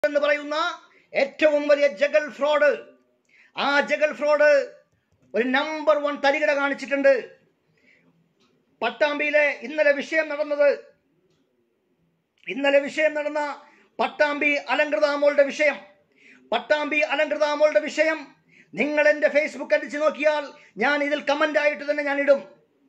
എന്ന് പറയുന്ന ഏറ്റവും വലിയ ജഗൽ ഫ്രോഡ് ആ ജഗൽ ഫ്രോഡ് ഒരു നമ്പർ വൺ തരികിട കാണിച്ചിട്ടുണ്ട് പട്ടാമ്പിയിലെ ഇന്നലെ വിഷയം നടന്നത് ഇന്നലെ വിഷയം നടന്ന പട്ടാമ്പി അലങ്കൃതാമോളുടെ വിഷയം പട്ടാമ്പി അലങ്കൃതാമോളുടെ വിഷയം നിങ്ങൾ എൻ്റെ ഫേസ്ബുക്ക് അടിച്ചു നോക്കിയാൽ ഞാൻ ഇതിൽ കമൻ്റ് ആയിട്ട് തന്നെ ഞാൻ ഇടും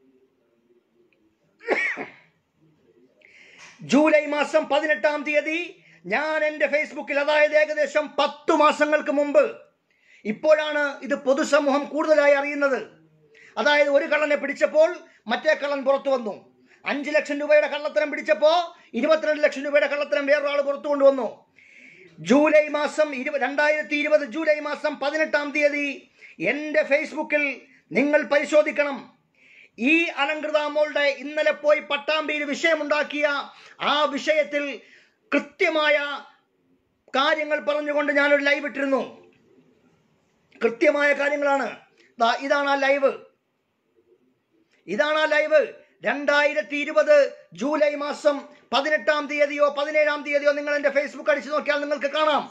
ജൂലൈ മാസം പതിനെട്ടാം തീയതി ഞാൻ എൻ്റെ ഫേസ്ബുക്കിൽ അതായത് ഏകദേശം പത്തു മാസങ്ങൾക്ക് മുമ്പ് ഇപ്പോഴാണ് ഇത് പൊതുസമൂഹം കൂടുതലായി അറിയുന്നത് അതായത് ഒരു കള്ളനെ പിടിച്ചപ്പോൾ മറ്റേ കള്ളൻ പുറത്തു വന്നു അഞ്ച് ലക്ഷം രൂപയുടെ കള്ളത്തരം പിടിച്ചപ്പോൾ ഇരുപത്തിരണ്ട് ലക്ഷം രൂപയുടെ കള്ളത്തരം വേറൊരാൾ പുറത്തു കൊണ്ടുവന്നു ജൂലൈ മാസം ഇരുപ രണ്ടായിരത്തി ഇരുപത് ജൂലൈ മാസം പതിനെട്ടാം തീയതി എൻ്റെ ഫേസ്ബുക്കിൽ നിങ്ങൾ പരിശോധിക്കണം ഈ അലങ്കൃതാമോളുടെ ഇന്നലെ പോയി പട്ടാമ്പിയിൽ വിഷയമുണ്ടാക്കിയ ആ വിഷയത്തിൽ കൃത്യമായ കാര്യങ്ങൾ പറഞ്ഞുകൊണ്ട് ഞാനൊരു ലൈവ് ഇട്ടിരുന്നു കൃത്യമായ കാര്യങ്ങളാണ് ദാ ഇതാണ് ആ ലൈവ് ഇതാണ് ആ ലൈവ് രണ്ടായിരത്തി ഇരുപത് ജൂലൈ മാസം പതിനെട്ടാം തീയതിയോ പതിനേഴാം തീയതിയോ നിങ്ങൾ എൻ്റെ ഫേസ്ബുക്ക് അടിച്ചു നോക്കിയാൽ നിങ്ങൾക്ക് കാണാം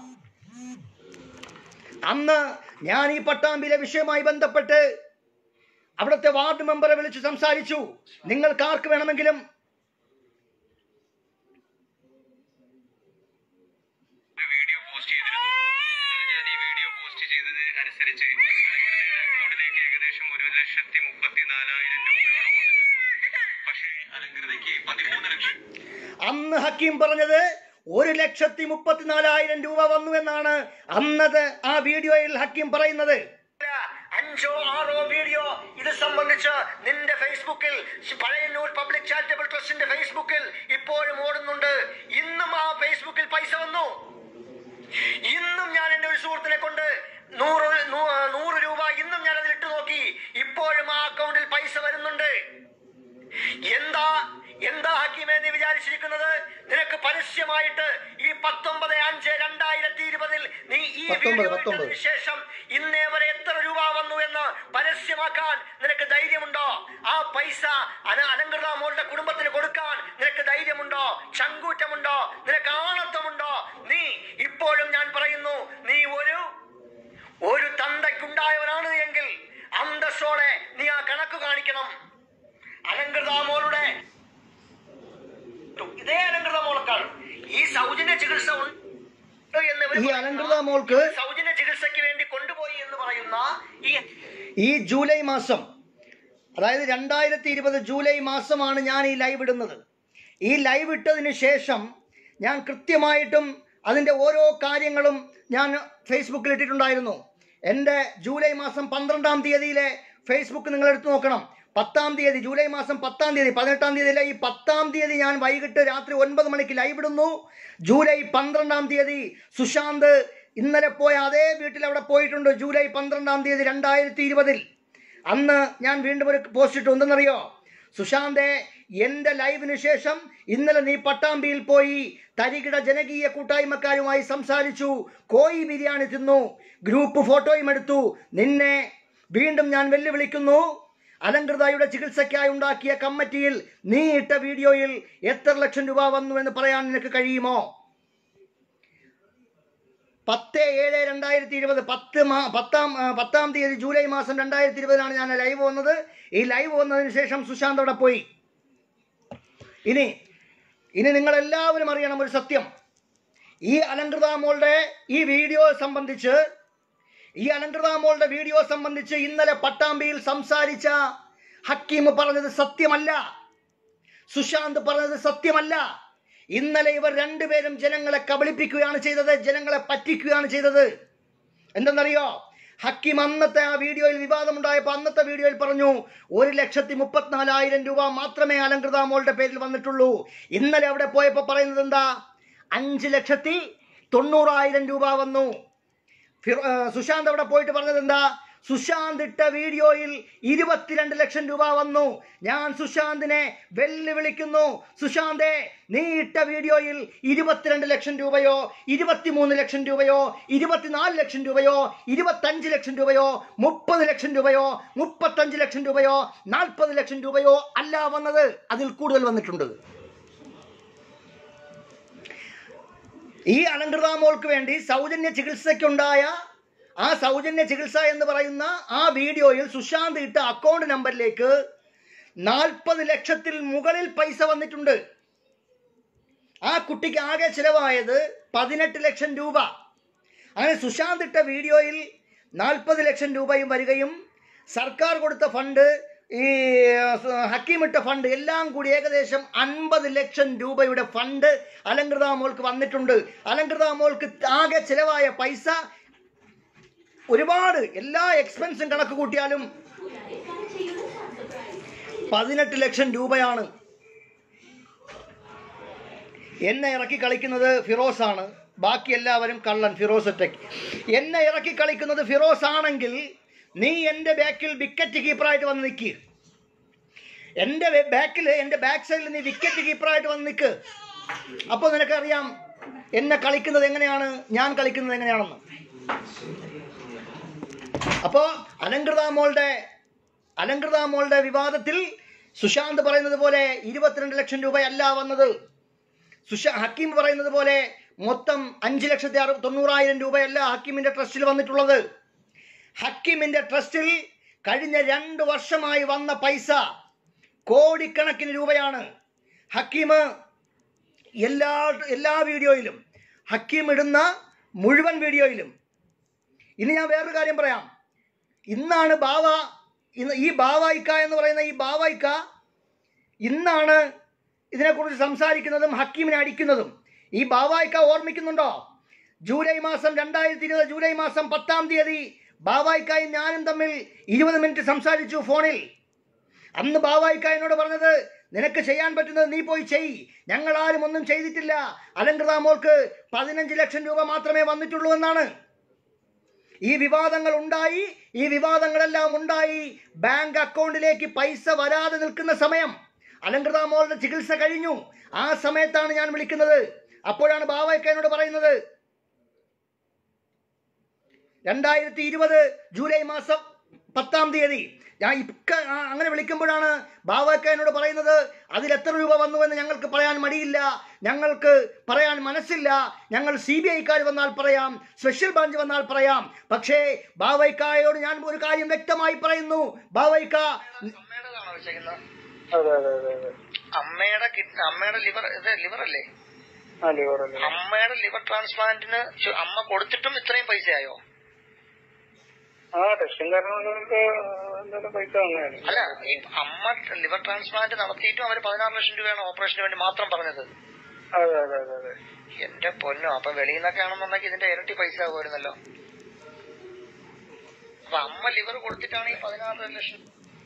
അന്ന് ഞാൻ ഈ പട്ടാമ്പിയിലെ വിഷയവുമായി ബന്ധപ്പെട്ട് അവിടുത്തെ വാർഡ് മെമ്പറെ വിളിച്ച് സംസാരിച്ചു നിങ്ങൾക്ക് ആർക്ക് വേണമെങ്കിലും ഒരു വീഡിയോ പോസ്റ്റ് ചെയ്തിരുന്നു ഞാൻ ഈ വീഡിയോ പോസ്റ്റ് ചെയ്തത് അനുസരിച്ച് അലങ്കൃതയുടെ അക്കൗണ്ടിലേക്ക് ഏകദേശം ഒരു ലക്ഷത്തി മുപ്പത്തിനാലായിരം രൂപയോളം വന്നിട്ടുണ്ട് പക്ഷേ അലങ്കൃതയ്ക്ക് പതിമൂന്ന് ലക്ഷം അന്ന് ഹക്കീം പറഞ്ഞത് ഒരു ലക്ഷത്തി മുപ്പത്തിനാലായിരം രൂപ വന്നു എന്നാണ് അന്നത് ആ വീഡിയോയിൽ ഹക്കീം പറയുന്നത് അഞ്ചോ ആറോ വീഡിയോ ഇത് സംബന്ധിച്ച് നിന്റെ ഫേസ്ബുക്കിൽ പഴയന്നൂർ പബ്ലിക് ചാരിറ്റബിൾ ട്രസ്റ്റിന്റെ ഫേസ്ബുക്കിൽ ഇപ്പോഴും ഓടുന്നുണ്ട് ഇന്നും ആ ഫേസ്ബുക്കിൽ പൈസ വന്നു ഇന്നും ഞാൻ എൻ്റെ ഒരു സുഹൃത്തിനെ കൊണ്ട് നൂറ് നൂ- നൂറ് രൂപ ഇന്നും ഞാൻ അതിൽ ഇട്ട് നോക്കി ഇപ്പോഴും ആ അക്കൗണ്ടിൽ പൈസ വരുന്നുണ്ട് എന്താ എന്താ ഹക്കീമേ നീ വിചാരിച്ചിരിക്കുന്നത് നിനക്ക് പരസ്യമായിട്ട് ഈ പത്തൊമ്പത് അഞ്ച് രണ്ടായിരത്തി ഇരുപതിൽ നീ ഈ വീഡിയോ ഇട്ടതിന് ശേഷം ഇന്നേ വരെ എത്ര രൂപ വന്നു എന്ന് പരസ്യമാക്കാൻ നിനക്ക് ധൈര്യമുണ്ടോ ആ പൈസ അന അലങ്കൃത മോളുടെ കുടുംബത്തിന് കൊടുക്കാൻ നിനക്ക് ധൈര്യമുണ്ടോ ചങ്കൂറ്റമുണ്ടോ നിനക്ക് ആണത്വമുണ്ടോ നീ ഇപ്പോഴും ഞാൻ പറയുന്നു നീ ഒരു ഒരു തന്തയ്ക്കുണ്ടായവനാണ് എങ്കിൽ അന്തസ്സോടെ നീ ആ കണക്ക് കാണിക്കണം അലങ്കൃതാമോളുടെ ഇതേ അലങ്കൃതാമോളക്കാൾ ഈ സൗജന്യ ചികിത്സ ഉണ്ട് എന്ന് ഇവര് ഈ പറയുന്ന അലങ്കൃതാമോൾക്ക് സൗജന്യ ചികിത്സയ്ക്ക് വേണ്ടി കൊണ്ടുപോയി എന്ന് പറയുന്ന ഈ ഈ ജൂലൈ മാസം അതായത് രണ്ടായിരത്തി ഇരുപത് ജൂലൈ മാസമാണ് ഞാൻ ഈ ലൈവ് ഇടുന്നത് ഈ ലൈവ് ഇട്ടതിന് ശേഷം ഞാൻ കൃത്യമായിട്ടും അതിൻ്റെ ഓരോ കാര്യങ്ങളും ഞാൻ ഫേസ്ബുക്കിൽ ഇട്ടിട്ടുണ്ടായിരുന്നു എൻ്റെ ജൂലൈ മാസം പന്ത്രണ്ടാം തീയതിയിലെ ഫേസ്ബുക്ക് നിങ്ങൾ എടുത്തു നോക്കണം പത്താം തീയതി ജൂലൈ മാസം പത്താം തീയതി പതിനെട്ടാം തീയതിയിലെ ഈ പത്താം തീയതി ഞാൻ വൈകിട്ട് രാത്രി ഒൻപത് മണിക്ക് ലൈവ് ഇടുന്നു ജൂലൈ പന്ത്രണ്ടാം തീയതി സുശാന്ത് ഇന്നലെ പോയ അതേ വീട്ടിൽ അവിടെ പോയിട്ടുണ്ട് ജൂലൈ പന്ത്രണ്ടാം തീയതി രണ്ടായിരത്തി ഇരുപതിൽ അന്ന് ഞാൻ വീണ്ടും ഒരു പോസ്റ്റ് ഇട്ടു എന്തെന്നറിയോ സുശാന്തെ എൻ്റെ ലൈവിന് ശേഷം ഇന്നലെ നീ പട്ടാമ്പിയിൽ പോയി തരികിട ജനകീയ കൂട്ടായ്മക്കാരുമായി സംസാരിച്ചു കോയി ബിരിയാണി തിന്നു ഗ്രൂപ്പ് ഫോട്ടോയും എടുത്തു നിന്നെ വീണ്ടും ഞാൻ വെല്ലുവിളിക്കുന്നു അലങ്കൃതയുടെ ചികിത്സയ്ക്കായി ഉണ്ടാക്കിയ കമ്മിറ്റിയിൽ നീ ഇട്ട വീഡിയോയിൽ എത്ര ലക്ഷം രൂപ വന്നു എന്ന് പറയാൻ നിനക്ക് കഴിയുമോ പത്ത് ഏഴ് രണ്ടായിരത്തി ഇരുപത് പത്ത് മാ പത്താം ആ, പത്താം തീയതി ജൂലൈ മാസം രണ്ടായിരത്തി ഇരുപതിനാണ് ഞാൻ ലൈവ് വന്നത് ഈ ലൈവ് വന്നതിന് ശേഷം സുശാന്ത് അവിടെ പോയി ഇനി ഇനി നിങ്ങൾ എല്ലാവരും അറിയണം ഒരു സത്യം ഈ അലങ്കൃത മോളുടെ ഈ വീഡിയോ സംബന്ധിച്ച് ഈ അലങ്കൃത മോളുടെ വീഡിയോ സംബന്ധിച്ച് ഇന്നലെ പട്ടാമ്പിയിൽ സംസാരിച്ച ഹക്കീം പറഞ്ഞത് സത്യമല്ല സുശാന്ത് പറഞ്ഞത് സത്യമല്ല ഇന്നലെ ഇവർ രണ്ടുപേരും ജനങ്ങളെ കബളിപ്പിക്കുകയാണ് ചെയ്തത് ജനങ്ങളെ പറ്റിക്കുകയാണ് ചെയ്തത് എന്തെന്നറിയോ ഹക്കിം അന്നത്തെ ആ വീഡിയോയിൽ വിവാദമുണ്ടായപ്പോൾ അന്നത്തെ വീഡിയോയിൽ പറഞ്ഞു ഒരു ലക്ഷത്തി മുപ്പത്തിനാലായിരം രൂപ മാത്രമേ അലങ്കൃത മോളുടെ പേരിൽ വന്നിട്ടുള്ളൂ ഇന്നലെ അവിടെ പോയപ്പോൾ പറയുന്നത് എന്താ അഞ്ച് ലക്ഷത്തി തൊണ്ണൂറായിരം രൂപ വന്നു ഫിറോ- ആ, സുശാന്ത് അവിടെ പോയിട്ട് പറഞ്ഞത് എന്താ സുശാന്ത് ഇട്ട വീഡിയോയിൽ ഇരുപത്തിരണ്ട് ലക്ഷം രൂപ വന്നു ഞാൻ സുശാന്തിനെ വെല്ലുവിളിക്കുന്നു സുശാന്തേ നീ ഇട്ട വീഡിയോയിൽ ഇരുപത്തിരണ്ട് ലക്ഷം രൂപയോ ഇരുപത്തിമൂന്ന് ലക്ഷം രൂപയോ ഇരുപത്തിനാല് ലക്ഷം രൂപയോ ഇരുപത്തഞ്ച് ലക്ഷം രൂപയോ മുപ്പത് ലക്ഷം രൂപയോ മുപ്പത്തഞ്ച് ലക്ഷം രൂപയോ നാൽപ്പത് ലക്ഷം രൂപയോ അല്ല വന്നത് അതിൽ കൂടുതൽ വന്നിട്ടുണ്ട് ഈ അലങ്കൃത മോൾക്ക് വേണ്ടി സൗജന്യ ചികിത്സയ്ക്കുണ്ടായ ആ സൗജന്യ ചികിത്സ എന്ന് പറയുന്ന ആ വീഡിയോയിൽ സുശാന്ത് ഇട്ട അക്കൗണ്ട് നമ്പറിലേക്ക് നാൽപ്പത് ലക്ഷത്തിൽ മുകളിൽ പൈസ വന്നിട്ടുണ്ട് ആ കുട്ടിക്ക് ആകെ ചിലവായത് പതിനെട്ട് ലക്ഷം രൂപ അങ്ങനെ സുശാന്ത് ഇട്ട വീഡിയോയിൽ നാൽപ്പത് ലക്ഷം രൂപയും വരികയും സർക്കാർ കൊടുത്ത ഫണ്ട് ഈ അഹ്, ഹക്കീം ഇട്ട ഫണ്ട് എല്ലാം കൂടി ഏകദേശം അൻപത് ലക്ഷം രൂപയുടെ ഫണ്ട് അലങ്കൃത മോൾക്ക് വന്നിട്ടുണ്ട് അലങ്കൃത മോൾക്ക് ആകെ ചിലവായ പൈസ ഒരുപാട് എല്ലാ എക്സ്പെൻസും കണക്ക് കൂട്ടിയാലും പതിനെട്ട് ലക്ഷം രൂപയാണ് എന്നെ ഇറക്കി കളിക്കുന്നത് ഫിറോസ് ആണ് ബാക്കി എല്ലാവരും കള്ളൻ ഫിറോസ് ഒറ്റയ്ക്ക് എന്നെ ഇറക്കി കളിക്കുന്നത് ഫിറോസ് ആണെങ്കിൽ നീ എൻ്റെ ബാക്കിൽ വിക്കറ്റ് കീപ്പറായിട്ട് വന്ന് നിൽക്ക് എൻ്റെ ബാക്കിൽ എൻ്റെ ബാക്ക് സൈഡിൽ നീ വിക്കറ്റ് കീപ്പറായിട്ട് വന്ന് നിൽക്ക് അപ്പോൾ നിനക്കറിയാം എന്നെ കളിക്കുന്നത് എങ്ങനെയാണ് ഞാൻ കളിക്കുന്നത് എങ്ങനെയാണെന്ന് അപ്പോൾ അലങ്കൃത മോളുടെ അലങ്കൃത മോളുടെ വിവാദത്തിൽ സുശാന്ത് പറയുന്നത് പോലെ ഇരുപത്തിരണ്ട് ലക്ഷം രൂപയല്ല വന്നത് സുഷ ഹക്കീം പറയുന്നത് പോലെ മൊത്തം അഞ്ച് ലക്ഷത്തി അറു തൊണ്ണൂറായിരം രൂപയല്ല ഹക്കീമിന്റെ ട്രസ്റ്റിൽ വന്നിട്ടുള്ളത് ഹക്കീമിന്റെ ട്രസ്റ്റിൽ കഴിഞ്ഞ രണ്ട് വർഷമായി വന്ന പൈസ കോടിക്കണക്കിന് രൂപയാണ് ഹക്കീം എല്ലാ എല്ലാ വീഡിയോയിലും ഹക്കീം ഇടുന്ന മുഴുവൻ വീഡിയോയിലും ഇനി ഞാൻ വേറൊരു കാര്യം പറയാം ഇന്നാണ് ബാവ ഇന്ന് ഈ ബാവായിക്ക എന്ന് പറയുന്ന ഈ ബാവായിക്ക ഇന്നാണ് ഇതിനെക്കുറിച്ച് സംസാരിക്കുന്നതും ഹക്കീമിനെ അടിക്കുന്നതും ഈ ബാവായിക്ക ഓർമ്മിക്കുന്നുണ്ടോ ജൂലൈ മാസം രണ്ടായിരത്തി ഇരുപത് ജൂലൈ മാസം പത്താം തീയതി ബാവായിക്കായും ഞാനും തമ്മിൽ ഇരുപത് മിനിറ്റ് സംസാരിച്ചു ഫോണിൽ അന്ന് ബാവായിക്ക എന്നോട് പറഞ്ഞത് നിനക്ക് ചെയ്യാൻ പറ്റുന്നത് നീ പോയി ചെയ് ഞങ്ങൾ ആരും ഒന്നും ചെയ്തിട്ടില്ല അലങ്കൃത മോൾക്ക് പതിനഞ്ച് ലക്ഷം രൂപ മാത്രമേ വന്നിട്ടുള്ളൂ എന്നാണ് ഈ വിവാദങ്ങൾ ഉണ്ടായി ഈ വിവാദങ്ങളെല്ലാം ഉണ്ടായി ബാങ്ക് അക്കൗണ്ടിലേക്ക് പൈസ വരാതെ നിൽക്കുന്ന സമയം അലങ്കൃത മോളുടെ ചികിത്സ കഴിഞ്ഞു ആ സമയത്താണ് ഞാൻ വിളിക്കുന്നത് അപ്പോഴാണ് ബാവയ്ക്ക എന്നോട് പറയുന്നത് രണ്ടായിരത്തി ഇരുപത് ജൂലൈ മാസം പത്താം തീയതി ഞാൻ ഇക്ക ആ, അങ്ങനെ വിളിക്കുമ്പോഴാണ് ബാവയ്ക്ക എന്നോട് പറയുന്നത് അതിൽ എത്ര രൂപ വന്നുവെന്ന് ഞങ്ങൾക്ക് പറയാൻ മടിയില്ല ഞങ്ങൾക്ക് പറയാൻ മനസ്സില്ല ഞങ്ങൾ സി ബി ഐക്കാർ വന്നാൽ പറയാം സ്പെഷ്യൽ ബ്രാഞ്ച് വന്നാൽ പറയാം പക്ഷേ ബാവയ്ക്കായോട് ഞാൻ ഒരു കാര്യം വ്യക്തമായി പറയുന്നു ബാവയ്ക്ക അമ്മയുടേതാണോ വെച്ചേക്കുന്നത് അതെ അതെ അതെ അതെ അമ്മയുടെ കിഡ്നി അമ്മയുടെ ലിവർ ഇത് ലിവർ അല്ലേ ആ ലിവർ അല്ലേ അമ്മയുടെ ലിവർ ട്രാൻസ്പ്ലാന്റിന് ചു- അമ്മ കൊടുത്തിട്ടും ഇത്രയും പൈസയായോ ആ ടെസ്റ്റും കാര്യങ്ങളൊക്കെ എന്തായാലും പൈസ വന്നതാണ് അല്ല ഈ അമ്മ ലിവർ ട്രാൻസ്പ്ലാന്റ് നടത്തിയിട്ടും അവര് പതിനാറ് ലക്ഷം രൂപയാണ് ഓപ്പറേഷന് വേണ്ടി മാത്രം പറഞ്ഞത് അതെ അതെ അതെ അതെ എന്റെ പൊന്നോ അപ്പൊ വെളിയിൽ നിന്നൊക്കെ ആണെന്നുണ്ടെങ്കിൽ ഇതിന്റെ ഇരട്ടി പൈസ ആകുമായിരുന്നല്ലോ അപ്പൊ അമ്മ ലിവർ കൊടുത്തിട്ടാണ് ഈ പതിനാറ് ലക്ഷം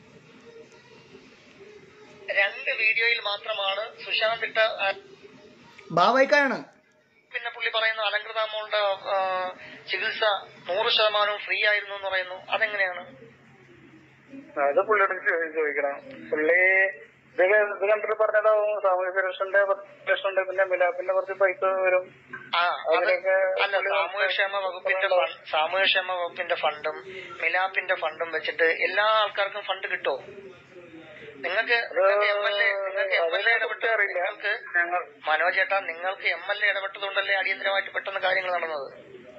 രണ്ട് വീഡിയോയിൽ മാത്രമാണ് സുശാന്ത് ഇട്ട ആ, ബാവയ്ക്കായാണ് പിന്നെ പുള്ളി പറയുന്നു അലങ്കൃത മോളുടെ ആ, ചികിത്സ നൂറ് ശതമാനവും ഫ്രീ ആയിരുന്നു എന്ന് പറയുന്നു അതെങ്ങനെയാണ് അത് പുള്ളിയോട് ചോ- ചോദിക്കണം പുള്ളി ഇത് ക- ഇത് കണ്ടിട്ട് പറഞ്ഞതാവും സാമൂഹ്യ സുരക്ഷന്റെ പത്ത് ലക്ഷം ഉണ്ട് പിന്നെ മിലാപ്പിന്റെ കുറച്ച് പൈസ വരും ആ അത് അതിലൊക്കെ അല്ല സാമൂഹ്യക്ഷേമ വകുപ്പിന്റെ ഫണ്ട് സാമൂഹ്യക്ഷേമ വകുപ്പിന്റെ ഫണ്ടും മിലാപ്പിന്റെ ഫണ്ടും വെച്ചിട്ട് എല്ലാ ആൾക്കാർക്കും ഫണ്ട് കിട്ടുമോ നിങ്ങൾക്ക് നിങ്ങൾക്ക് എം എൽ എ നിങ്ങൾക്ക് എം എൽ എ ഇടപെട്ട് അറിയില്ല നിങ്ങൾക്ക് ഞങ്ങൾ മനോജ് ചേട്ടാ നിങ്ങൾക്ക് എം എൽ എ ഇടപെട്ടതുകൊണ്ടല്ലേ അടിയന്തരമായിട്ട് പെട്ടെന്ന് കാര്യങ്ങൾ നടന്നത്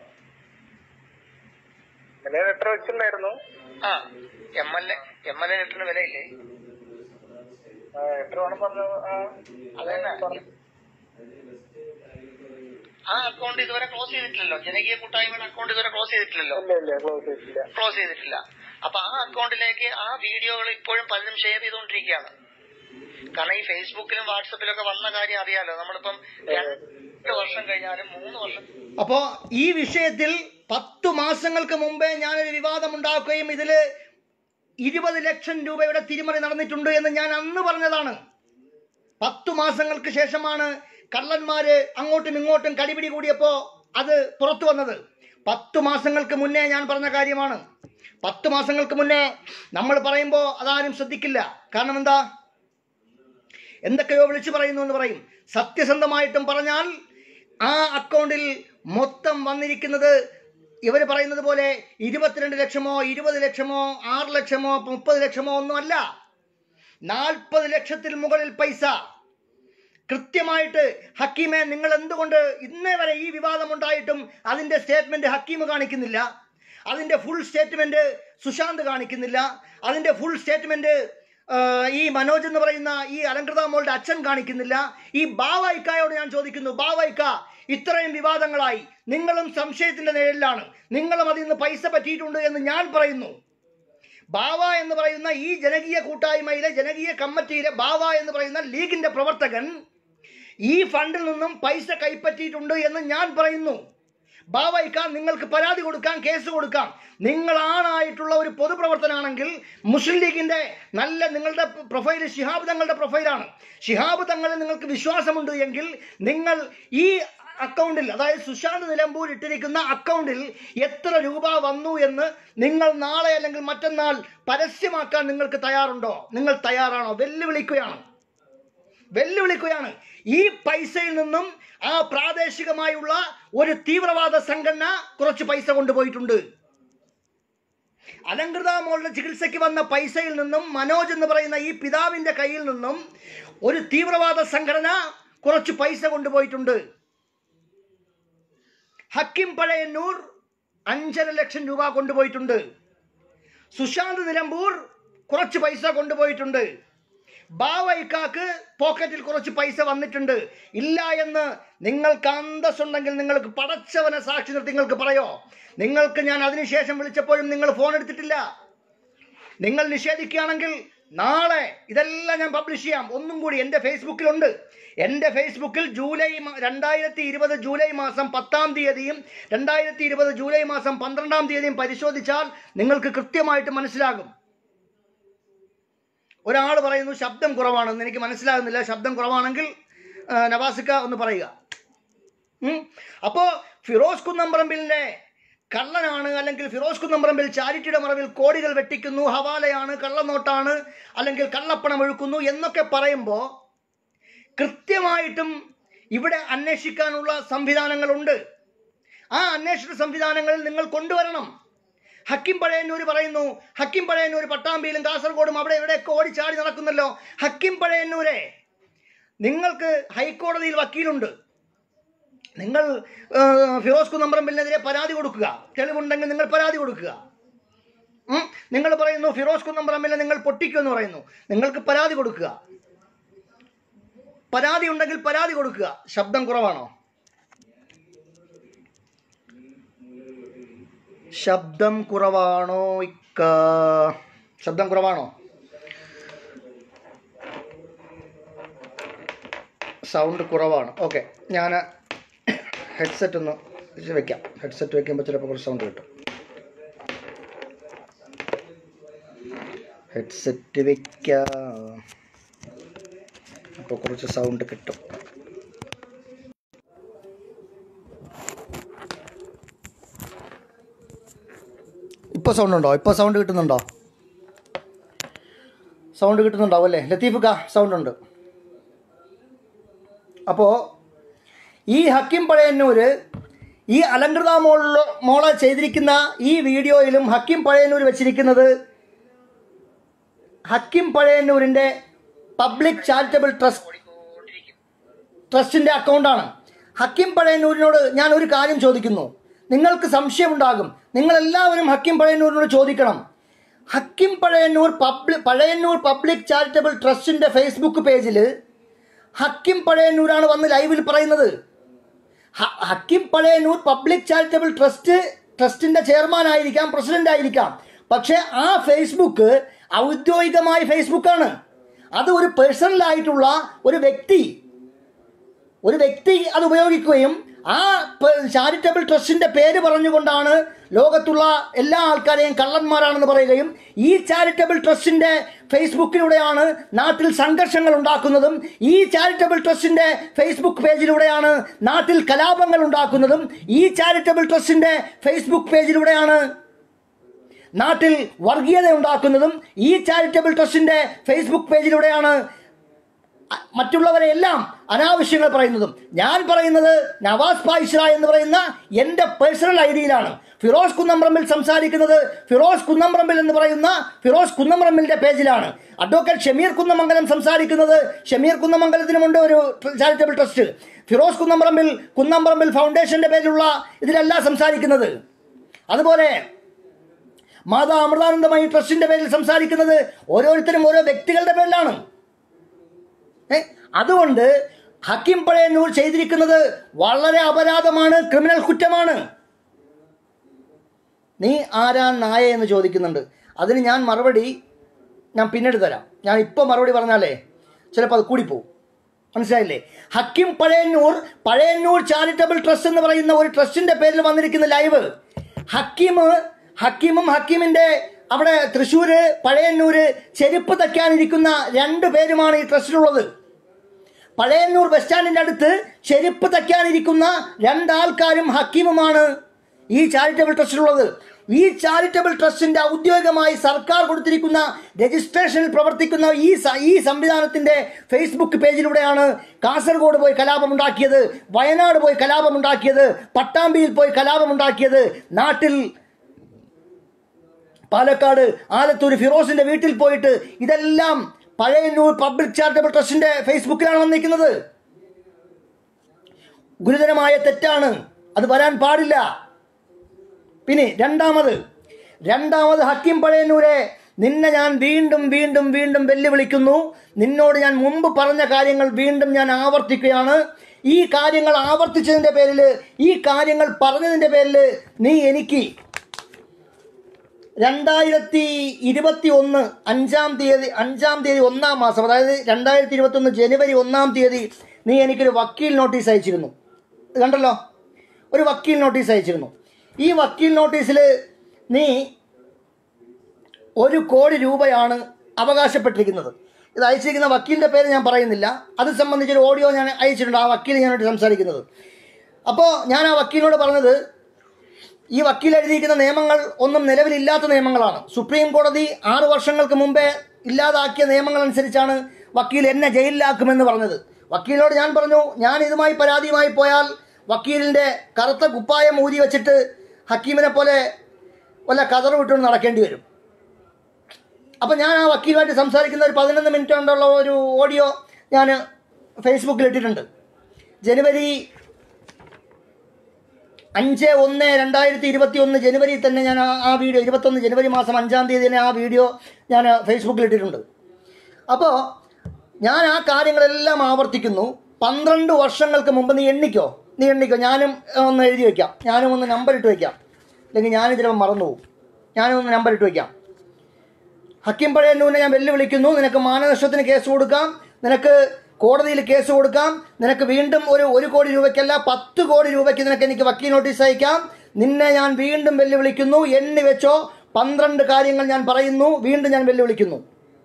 വില ലെറ്റർ വെച്ചിട്ടുണ്ടായിരുന്നു ആ M L A M L A ലെറ്ററിന് വിലയില്ലേ ലെറ്റർ വേണം പറഞ്ഞു ആ, അതന്നെ പറഞ്ഞു. ആ അക്കൗണ്ട് ഇതുവരെ ക്ലോസ് ചെയ്തിട്ടില്ലല്ലോ ജനകീയ കൂട്ടായ്മയുടെ അക്കൗണ്ട് ഇതുവരെ ക്ലോസ് ചെയ്തിട്ടില്ലല്ലോ ഇല്ല ഇല്ല ക്ലോസ് ചെയ്തിട്ടില്ല ക്ലോസ് ചെയ്തിട്ടില്ല അപ്പൊ ആ അക്കൗണ്ടിലേക്ക് ആ വീഡിയോകൾ ഇപ്പോഴും പലരും ഷെയർ ചെയ്തുകൊണ്ടിരിക്കുകയാണ് കാരണം ഈ ഫേസ്ബുക്കിലും വാട്സപ്പിലും ഒക്കെ വന്ന കാര്യം അറിയാലോ നമ്മളിപ്പം രണ്ട് വർഷം കഴിഞ്ഞാലും മൂന്ന് വർഷം അപ്പോൾ ഈ വിഷയത്തിൽ പത്തു മാസങ്ങൾക്ക് മുമ്പേ ഞാനൊരു വിവാദം ഉണ്ടാക്കുകയും ഇതിൽ ഇരുപത് ലക്ഷം രൂപയുടെ തിരിമറി നടന്നിട്ടുണ്ട് എന്ന് ഞാൻ അന്ന് പറഞ്ഞതാണ് പത്തു മാസങ്ങൾക്ക് ശേഷമാണ് കള്ളന്മാര് അങ്ങോട്ടും ഇങ്ങോട്ടും കടിപിടി കൂടിയപ്പോൾ അത് പുറത്തു വന്നത് പത്തു മാസങ്ങൾക്ക് മുന്നേ ഞാൻ പറഞ്ഞ കാര്യമാണ് പത്ത് മാസങ്ങൾക്ക് മുന്നേ നമ്മൾ പറയുമ്പോൾ അതാരും ശ്രദ്ധിക്കില്ല കാരണം എന്താ എന്തൊക്കെയോ വിളിച്ചു പറയുന്നു എന്ന് പറയും സത്യസന്ധമായിട്ടും പറഞ്ഞാൽ ആ അക്കൗണ്ടിൽ മൊത്തം വന്നിരിക്കുന്നത് ഇവർ പറയുന്നത് പോലെ ഇരുപത്തിരണ്ട് ലക്ഷമോ ഇരുപത് ലക്ഷമോ ആറ് ലക്ഷമോ മുപ്പത് ലക്ഷമോ ഒന്നുമല്ല നാൽപ്പത് ലക്ഷത്തിൽ മുകളിൽ പൈസ കൃത്യമായിട്ട് ഹക്കീമെ നിങ്ങൾ എന്തുകൊണ്ട് ഇന്നേ വരെ ഈ വിവാദം ഉണ്ടായിട്ടും അതിന്റെ സ്റ്റേറ്റ്മെന്റ് ഹക്കീം കാണിക്കുന്നില്ല അതിന്റെ ഫുൾ സ്റ്റേറ്റ്മെന്റ് സുശാന്ത് കാണിക്കുന്നില്ല അതിന്റെ ഫുൾ സ്റ്റേറ്റ്മെന്റ് ഈ മനോജ് എന്ന് പറയുന്ന ഈ അലങ്കൃത മോളുടെ അച്ഛൻ കാണിക്കുന്നില്ല ഈ ബാവൈക്കായോട് ഞാൻ ചോദിക്കുന്നു ബാവൈക്ക ഇത്രയും വിവാദങ്ങളായി നിങ്ങളും സംശയത്തിന്റെ നിഴലിലാണ് നിങ്ങളും അതിൽ നിന്ന് പൈസ പറ്റിയിട്ടുണ്ട് എന്ന് ഞാൻ പറയുന്നു ബാവ എന്ന് പറയുന്ന ഈ ജനകീയ കൂട്ടായ്മയിലെ ജനകീയ കമ്മിറ്റിയിലെ ബാവ എന്ന് പറയുന്ന ലീഗിന്റെ പ്രവർത്തകൻ ഈ ഫണ്ടിൽ നിന്നും പൈസ കൈപ്പറ്റിയിട്ടുണ്ട് എന്ന് ഞാൻ പറയുന്നു ബാവയ്ക്ക നിങ്ങൾക്ക് പരാതി കൊടുക്കാം കേസ് കൊടുക്കാം നിങ്ങളാണായിട്ടുള്ള ഒരു പൊതുപ്രവർത്തനാണെങ്കിൽ മുസ്ലിം ലീഗിന്റെ നല്ല നിങ്ങളുടെ പ്രൊഫൈൽ ശിഹാബ് തങ്ങളുടെ പ്രൊഫൈലാണ് ശിഹാബ് തങ്ങളിൽ നിങ്ങൾക്ക് വിശ്വാസമുണ്ട് എങ്കിൽ നിങ്ങൾ ഈ അക്കൗണ്ടിൽ അതായത് സുശാന്ത് നിലമ്പൂർ ഇട്ടിരിക്കുന്ന അക്കൗണ്ടിൽ എത്ര രൂപ വന്നു എന്ന് നിങ്ങൾ നാളെ അല്ലെങ്കിൽ മറ്റന്നാൾ പരസ്യമാക്കാൻ നിങ്ങൾക്ക് തയ്യാറുണ്ടോ നിങ്ങൾ തയ്യാറാണോ വെല്ലുവിളിക്കുകയാണ് വെല്ലുവിളിക്കുകയാണ് ഈ പൈസയിൽ നിന്നും ആ പ്രാദേശികമായുള്ള ഒരു തീവ്രവാദ സംഘടന കുറച്ച് പൈസ കൊണ്ടുപോയിട്ടുണ്ട് അലങ്കൃത മോളുടെ ചികിത്സയ്ക്ക് വന്ന പൈസയിൽ നിന്നും മനോജ് എന്ന് പറയുന്ന ഈ പിതാവിന്റെ കയ്യിൽ നിന്നും ഒരു തീവ്രവാദ സംഘടന കുറച്ച് പൈസ കൊണ്ടുപോയിട്ടുണ്ട് ഹക്കിം പഴയന്നൂർ അഞ്ചര ലക്ഷം രൂപ കൊണ്ടുപോയിട്ടുണ്ട് സുശാന്ത് നിലമ്പൂർ കുറച്ച് പൈസ കൊണ്ടുപോയിട്ടുണ്ട് ബാവൈക്കാക്ക് പോക്കറ്റിൽ കുറച്ച് പൈസ വന്നിട്ടുണ്ട് ഇല്ല എന്ന് നിങ്ങൾക്ക് അന്തസ്സുണ്ടെങ്കിൽ നിങ്ങൾക്ക് പടച്ചവനെ സാക്ഷി നിർത്തി നിങ്ങൾക്ക് പറയോ നിങ്ങൾക്ക് ഞാൻ അതിനുശേഷം വിളിച്ചപ്പോഴും നിങ്ങൾ ഫോൺ എടുത്തിട്ടില്ല നിങ്ങൾ നിഷേധിക്കുകയാണെങ്കിൽ നാളെ ഇതെല്ലാം ഞാൻ പബ്ലിഷ് ചെയ്യാം ഒന്നും കൂടി എൻ്റെ ഫേസ്ബുക്കിലുണ്ട് എൻ്റെ ഫേസ്ബുക്കിൽ ജൂലൈ മ- രണ്ടായിരത്തി ഇരുപത് ജൂലൈ മാസം പത്താം തീയതിയും രണ്ടായിരത്തി ഇരുപത് ജൂലൈ മാസം പന്ത്രണ്ടാം തീയതിയും പരിശോധിച്ചാൽ നിങ്ങൾക്ക് കൃത്യമായിട്ട് മനസ്സിലാകും ഒരാൾ പറയുന്നു ശബ്ദം കുറവാണെന്ന് എനിക്ക് മനസ്സിലാകുന്നില്ല ശബ്ദം കുറവാണെങ്കിൽ ആ, നവാസിക്ക ഒന്ന് പറയുക ഉം. അപ്പോ ഫിറോസ് കുന്നംപറമ്പിലിന്റെ കള്ളനാണ് അല്ലെങ്കിൽ ഫിറോസ് കുന്നംപറമ്പിൽ ചാരിറ്റിയുടെ മറവിൽ കോടികൾ വെട്ടിക്കുന്നു ഹവാലയാണ് കള്ളനോട്ടാണ് അല്ലെങ്കിൽ കള്ളപ്പണം ഒഴുക്കുന്നു എന്നൊക്കെ പറയുമ്പോൾ കൃത്യമായിട്ടും ഇവിടെ അന്വേഷിക്കാനുള്ള സംവിധാനങ്ങളുണ്ട് ആ അന്വേഷണ സംവിധാനങ്ങളിൽ നിങ്ങൾ കൊണ്ടുവരണം ഹക്കിം പഴയന്നൂർ പറയുന്നു ഹക്കിം പഴയന്നൂർ പട്ടാമ്പിയിലും കാസർഗോഡും അവിടെ ഇവിടെയൊക്കെ ഓടിച്ചാടി നടക്കുന്നല്ലോ ഹക്കിം പഴയന്നൂരെ നിങ്ങൾക്ക് ഹൈക്കോടതിയിൽ വക്കീലുണ്ട് നിങ്ങൾ ആ, ഫിറോസ് കുന്നമ്പ്രമ്പിലിനെതിരെ പരാതി കൊടുക്കുക തെളിവുണ്ടെങ്കിൽ നിങ്ങൾ പരാതി കൊടുക്കുക ഉം? നിങ്ങൾ പറയുന്നു ഫിറോസ് കുന്നമ്പ്രമ്പിലെ നിങ്ങൾ പൊട്ടിക്കുമെന്ന് പറയുന്നു നിങ്ങൾക്ക് പരാതി കൊടുക്കുക പരാതി ഉണ്ടെങ്കിൽ പരാതി കൊടുക്കുക ശബ്ദം കുറവാണോ ശബ്ദം കുറവാണോ ഇക്ക ശബ്ദം കുറവാണോ സൗണ്ട് കുറവാണ് ഓക്കെ ഞാൻ ഹെഡ്സെറ്റ് ഒന്ന് ഇത് വെക്കാം ഹെഡ്സെറ്റ് വെക്കുമ്പോൾ ചിലപ്പോൾ കുറച്ച് സൗണ്ട് കിട്ടും ഹെഡ്സെറ്റ് വെക്കാം അപ്പോൾ കുറച്ച് സൗണ്ട് കിട്ടും ഇപ്പോൾ സൗണ്ട് ഉണ്ടോ ഇപ്പോൾ സൗണ്ട് കിട്ടുന്നുണ്ടോ സൗണ്ട് കിട്ടുന്നുണ്ടാവും അല്ലേ ലത്തീഫുക്ക സൗണ്ട് ഉണ്ട് അപ്പോൾ ഈ ഹക്കിം പഴയന്നൂര് ഈ അലങ്കൃത മോളിലോ മോളെ ചെയ്തിരിക്കുന്ന ഈ വീഡിയോയിലും ഹക്കിം പഴയന്നൂർ വെച്ചിരിക്കുന്നത് ഹക്കിം പഴയന്നൂരിൻ്റെ പബ്ലിക് ചാരിറ്റബിൾ ട്രസ്റ്റ് ട്രസ്റ്റിൻ്റെ അക്കൗണ്ടാണ് ഹക്കിം പഴയന്നൂരിനോട് ഞാൻ ഒരു കാര്യം ചോദിക്കുന്നു നിങ്ങൾക്ക് സംശയമുണ്ടാകും നിങ്ങളെല്ലാവരും ഹക്കിം പഴയന്നൂരിനോട് ചോദിക്കണം Hakim Pazhayannur public Pazhayannur public charitable ട്രസ്റ്റിൻ്റെ ഫേസ്ബുക്ക് പേജിൽ ഹക്കിം പഴയന്നൂരാണ് വന്ന് ലൈവിൽ പറയുന്നത് ഹ- Hakim Pazhayannur public charitable trust ട്രസ്റ്റിന്റെ ചെയർമാൻ ആയിരിക്കാം പ്രസിഡന്റ് ആയിരിക്കാം പക്ഷേ ആ ഫേസ്ബുക്ക് ഔദ്യോഗികമായ ഫേസ്ബുക്കാണ് അത് ഒരു പേഴ്സണൽ ആയിട്ടുള്ള ഒരു വ്യക്തി ഒരു വ്യക്തി അത് ഉപയോഗിക്കുകയും ആ ചാരിറ്റബിൾ ട്രസ്റ്റിന്റെ പേര് പറഞ്ഞുകൊണ്ടാണ് ലോകത്തുള്ള എല്ലാ ആൾക്കാരെയും കള്ളന്മാരാണെന്ന് പറയുകയും ഈ ചാരിറ്റബിൾ ട്രസ്റ്റിന്റെ ഫേസ്ബുക്കിലൂടെയാണ് നാട്ടിൽ സംഘർഷങ്ങൾ ഉണ്ടാക്കുന്നതും ഈ ചാരിറ്റബിൾ ട്രസ്റ്റിന്റെ ഫേസ്ബുക്ക് പേജിലൂടെയാണ് നാട്ടിൽ കലാപങ്ങൾ ഉണ്ടാക്കുന്നതും ഈ ചാരിറ്റബിൾ ട്രസ്റ്റിന്റെ ഫേസ്ബുക്ക് പേജിലൂടെയാണ് നാട്ടിൽ വർഗീയത ഉണ്ടാക്കുന്നതും ഈ ചാരിറ്റബിൾ ട്രസ്റ്റിന്റെ ഫേസ്ബുക്ക് പേജിലൂടെയാണ് അ- മറ്റുള്ളവരെ എല്ലാം അനാവശ്യങ്ങൾ പറയുന്നതും ഞാൻ പറയുന്നത് നവാസ് പായിഷ എന്ന് പറയുന്ന എൻ്റെ പേഴ്സണൽ ഐഡിയയിലാണ് ഫിറോസ് കുന്നംപറമ്പിൽ സംസാരിക്കുന്നത് ഫിറോസ് കുന്നംപറമ്പിൽ എന്ന് പറയുന്ന ഫിറോസ് കുന്നംപറമ്പിലിന്റെ പേജിലാണ് അഡ്വക്കേറ്റ് ഷമീർ കുന്നമംഗലം സംസാരിക്കുന്നത് ഷമീർ കുന്നമംഗലത്തിനുമുണ്ട് ഒരു ചാരിറ്റബിൾ ട്രസ്റ്റ് ഫിറോസ് കുന്നംപറമ്പിൽ കുന്നംപറമ്പിൽ ഫൗണ്ടേഷന്റെ പേരിലുള്ള ഇതിലല്ല സംസാരിക്കുന്നത് അതുപോലെ മാതാ അമൃതാനന്ദമയി ട്രസ്റ്റിന്റെ പേരിൽ സംസാരിക്കുന്നത് ഓരോരുത്തരും ഓരോ വ്യക്തികളുടെ പേരിലാണ് ഏ? അതുകൊണ്ട് ഹക്കിം പഴയന്നൂർ ചെയ്തിരിക്കുന്നത് വളരെ അപരാധമാണ് ക്രിമിനൽ കുറ്റമാണ് നീ ആരാ നായ എന്ന് ചോദിക്കുന്നുണ്ട് അതിന് ഞാൻ മറുപടി ഞാൻ പിന്നീട് തരാം ഞാൻ ഇപ്പോൾ മറുപടി പറഞ്ഞാലേ ചിലപ്പോൾ അത് കൂടിപ്പോവും മനസ്സിലായില്ലേ ഹക്കിം പഴയന്നൂർ പഴയന്നൂർ ചാരിറ്റബിൾ ട്രസ്റ്റ് എന്ന് പറയുന്ന ഒരു ട്രസ്റ്റിന്റെ പേരിൽ വന്നിരിക്കുന്ന ലൈവ് ഹക്കീം ഹക്കീമും ഹക്കീമിന്റെ അവിടെ തൃശ്ശൂര് പഴയന്നൂര് ചെരുപ്പ് തയ്ക്കാനിരിക്കുന്ന രണ്ടു പേരുമാണ് ഈ ട്രസ്റ്റിലുള്ളത് പഴയന്നൂർ ബസ് സ്റ്റാൻഡിന്റെ അടുത്ത് ചെരുപ്പ് തയ്ക്കാനിരിക്കുന്ന രണ്ടാൾക്കാരും ഹക്കീമുമാണ് ഈ ചാരിറ്റബിൾ ട്രസ്റ്റിലുള്ളത് ഈ ചാരിറ്റബിൾ ട്രസ്റ്റിന്റെ ഔദ്യോഗികമായി സർക്കാർ കൊടുത്തിരിക്കുന്ന രജിസ്ട്രേഷനിൽ പ്രവർത്തിക്കുന്ന ഈ സ- ഈ സംവിധാനത്തിന്റെ ഫേസ്ബുക്ക് പേജിലൂടെയാണ് കാസർഗോഡ് പോയി കലാപമുണ്ടാക്കിയത് വയനാട് പോയി കലാപമുണ്ടാക്കിയത് പട്ടാമ്പിയിൽ പോയി കലാപമുണ്ടാക്കിയത് നാട്ടിൽ പാലക്കാട് ആലത്തൂർ ഫിറോസിന്റെ വീട്ടിൽ പോയിട്ട് ഇതെല്ലാം പഴയന്നൂർ പബ്ലിക് ചാരിറ്റബിൾ ട്രസ്റ്റിന്റെ ഫേസ്ബുക്കിലാണ് വന്നിരിക്കുന്നത് ഗുരുതരമായ തെറ്റാണ് അത് വരാൻ പാടില്ല പിന്നെ രണ്ടാമത് രണ്ടാമത് ഹക്കിം പഴയന്നൂരെ നിന്നെ ഞാൻ വീണ്ടും വീണ്ടും വീണ്ടും വെല്ലുവിളിക്കുന്നു നിന്നോട് ഞാൻ മുമ്പ് പറഞ്ഞ കാര്യങ്ങൾ വീണ്ടും ഞാൻ ആവർത്തിക്കുകയാണ് ഈ കാര്യങ്ങൾ ആവർത്തിച്ചതിന്റെ പേരിൽ ഈ കാര്യങ്ങൾ പറഞ്ഞതിന്റെ പേരിൽ നീ എനിക്ക് രണ്ടായിരത്തി ഇരുപത്തി ഒന്ന് അഞ്ചാം തീയതി അഞ്ചാം തീയതി ഒന്നാം മാസം അതായത് രണ്ടായിരത്തി ഇരുപത്തി ഒന്ന് ജനുവരി ഒന്നാം തീയതി നീ എനിക്കൊരു വക്കീൽ നോട്ടീസ് അയച്ചിരുന്നു ഇത് കണ്ടല്ലോ ഒരു വക്കീൽ നോട്ടീസ് അയച്ചിരുന്നു ഈ വക്കീൽ നോട്ടീസിൽ നീ ഒരു കോടി രൂപയാണ് അവകാശപ്പെട്ടിരിക്കുന്നത് ഇത് അയച്ചിരിക്കുന്ന വക്കീലിൻ്റെ പേര് ഞാൻ പറയുന്നില്ല അത് സംബന്ധിച്ചൊരു ഓഡിയോ ഞാൻ അയച്ചിട്ടുണ്ട് ആ വക്കീൽ ഞാനായിട്ട് സംസാരിക്കുന്നത് അപ്പോൾ ഞാൻ ആ വക്കീലിനോട് പറഞ്ഞത് ഈ വക്കീൽ എഴുതിയിരിക്കുന്ന നിയമങ്ങൾ ഒന്നും നിലവിലില്ലാത്ത നിയമങ്ങളാണ് സുപ്രീം കോടതി ആറ് വർഷങ്ങൾക്ക് മുമ്പേ ഇല്ലാതാക്കിയ നിയമങ്ങൾ അനുസരിച്ചാണ് വക്കീൽ എന്നെ ജയിലിലാക്കുമെന്ന് പറഞ്ഞത് വക്കീലിനോട് ഞാൻ പറഞ്ഞു ഞാൻ ഇതുമായി പരാതിയുമായി പോയാൽ വക്കീലിൻ്റെ കറുത്ത കുപ്പായം ഊരി വെച്ചിട്ട് ഹക്കീമിനെ പോലെ വല്ല കതറ് വിട്ടുകൊണ്ട് നടക്കേണ്ടി വരും അപ്പം ഞാൻ ആ വക്കീലുമായിട്ട് സംസാരിക്കുന്ന ഒരു പതിനൊന്ന് മിനിറ്റ് കൊണ്ടുള്ള ഒരു ഓഡിയോ ഞാൻ ഫേസ്ബുക്കിൽ ഇട്ടിട്ടുണ്ട് ജനുവരി അഞ്ച് ഒന്ന് രണ്ടായിരത്തി ഇരുപത്തി ഒന്ന് ജനുവരി തന്നെ ഞാൻ ആ- ആ വീഡിയോ ഇരുപത്തൊന്ന് ജനുവരി മാസം അഞ്ചാം തീയതി തന്നെ ആ വീഡിയോ ഞാൻ ഫേസ്ബുക്കിൽ ഇട്ടിട്ടുണ്ട് അപ്പോൾ ഞാൻ ആ കാര്യങ്ങളെല്ലാം ആവർത്തിക്കുന്നു പന്ത്രണ്ട് വർഷങ്ങൾക്ക് മുമ്പ് നീ എണ്ണിക്കോ നീ എണ്ണിക്കോ ഞാനും ഏഹ്, ഒന്ന് എഴുതി വയ്ക്കാം ഞാനും ഒന്ന് നമ്പർ ഇട്ട് വയ്ക്കാം അല്ലെങ്കിൽ ഞാനും ചിലപ്പോൾ മറന്നു പോകും ഞാനും ഒന്ന് നമ്പർ ഇട്ട് വയ്ക്കാം ഹക്കിം പഴയന്നൂരിനെ ഞാൻ വെല്ലുവിളിക്കുന്നു നിനക്ക് മാനനഷ്ടത്തിന് കേസ് കൊടുക്കാം നിനക്ക് കോടതിയിൽ കേസ് കൊടുക്കാം നിനക്ക് വീണ്ടും ഒരു ഒരു കോടി രൂപയ്ക്കല്ല പത്ത് കോടി രൂപയ്ക്ക് നിനക്ക് എനിക്ക് വക്കീൽ നോട്ടീസ് അയക്കാം നിന്നെ ഞാൻ വീണ്ടും വെല്ലുവിളിക്കുന്നു എണ്ണി വെച്ചോ പന്ത്രണ്ട് കാര്യങ്ങൾ ഞാൻ പറയുന്നു വീണ്ടും ഞാൻ വെല്ലുവിളിക്കുന്നു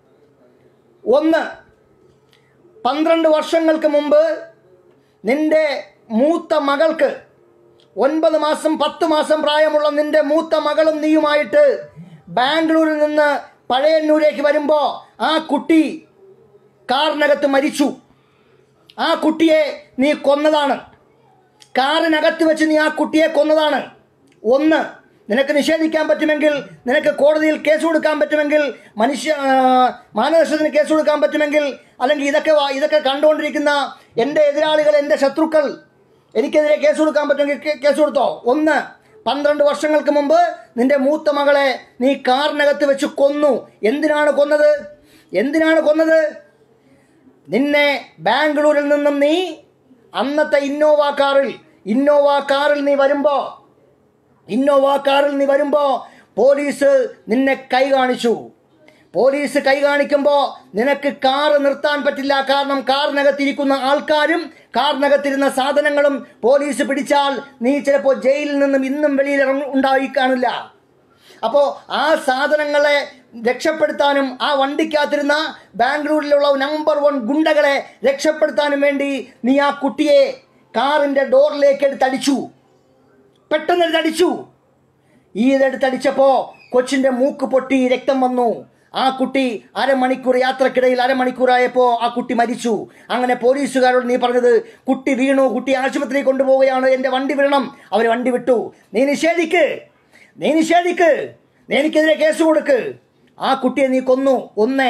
ഒന്ന് പന്ത്രണ്ട് വർഷങ്ങൾക്ക് മുമ്പ് നിന്റെ മൂത്ത മകൾക്ക് ഒൻപത് മാസം പത്ത് മാസം പ്രായമുള്ള നിന്റെ മൂത്ത മകളും നീയുമായിട്ട് ബാംഗ്ലൂരിൽ നിന്ന് പഴയന്നൂരേക്ക് വരുമ്പോൾ ആ കുട്ടി കാറിനകത്ത് മരിച്ചു ആ കുട്ടിയെ നീ കൊന്നതാണ് കാറിനകത്ത് വെച്ച് നീ ആ കുട്ടിയെ കൊന്നതാണ് ഒന്ന് നിനക്ക് നിഷേധിക്കാൻ പറ്റുമെങ്കിൽ നിനക്ക് കോടതിയിൽ കേസ് കൊടുക്കാൻ പറ്റുമെങ്കിൽ മനുഷ്യ ആ, മാനനഷ്ടത്തിന് കേസ് കൊടുക്കാൻ പറ്റുമെങ്കിൽ അല്ലെങ്കിൽ ഇതൊക്കെ വാ- ഇതൊക്കെ കണ്ടുകൊണ്ടിരിക്കുന്ന എൻ്റെ എതിരാളികൾ എൻ്റെ ശത്രുക്കൾ എനിക്കെതിരെ കേസ് കൊടുക്കാൻ പറ്റുമെങ്കിൽ കേ- കേസ് കൊടുത്തോ ഒന്ന് പന്ത്രണ്ട് വർഷങ്ങൾക്ക് മുമ്പ് നിന്റെ മൂത്ത മകളെ നീ കാറിനകത്ത് വെച്ച് കൊന്നു എന്തിനാണ് കൊന്നത് എന്തിനാണ് കൊന്നത് നിന്നെ ബാംഗ്ലൂരിൽ നിന്നും നീ അന്നത്തെ ഇന്നോവ കാറിൽ ഇന്നോവ കാറിൽ നീ വരുമ്പോ ഇന്നോവ കാറിൽ നീ വരുമ്പോ പോലീസ് നിന്നെ കൈ കാണിച്ചു പോലീസ് കൈ കാണിക്കുമ്പോൾ നിനക്ക് കാറ് നിർത്താൻ പറ്റില്ല കാരണം കാറിനകത്തിരിക്കുന്ന ആൾക്കാരും കാറിനകത്തിരുന്ന സാധനങ്ങളും പോലീസ് പിടിച്ചാൽ നീ ചിലപ്പോൾ ജയിലിൽ നിന്നും ഇന്നും വെളിയിൽ ഇറങ്ങ- ഉണ്ടായി കാണില്ല അപ്പോൾ ആ സാധനങ്ങളെ രക്ഷപ്പെടുത്താനും ആ വണ്ടിക്കകത്തിരുന്ന ബാംഗ്ലൂരിലുള്ള നമ്പർ വൺ ഗുണ്ടകളെ രക്ഷപ്പെടുത്താനും വേണ്ടി നീ ആ കുട്ടിയെ കാറിൻ്റെ ഡോറിലേക്ക് എടുത്തടിച്ചു പെട്ടെന്ന് എടുത്തടിച്ചു ഈ ഇതെടുത്തടിച്ചപ്പോൾ കൊച്ചിൻ്റെ മൂക്ക് പൊട്ടി രക്തം വന്നു ആ കുട്ടി അരമണിക്കൂർ യാത്രക്കിടയിൽ അരമണിക്കൂറായപ്പോൾ ആ കുട്ടി മരിച്ചു അങ്ങനെ പോലീസുകാരോട് നീ പറഞ്ഞത് കുട്ടി വീണു കുട്ടി ആശുപത്രിയിൽ കൊണ്ടുപോവുകയാണ് എൻ്റെ വണ്ടി വിടണം അവർ വണ്ടി വിട്ടു നീ നിഷേധിക്ക് നീ നിഷേധിക്ക് നീ എനിക്കെതിരെ കേസ് കൊടുക്ക് ആ കുട്ടിയെ നീ കൊന്നു ഒന്ന്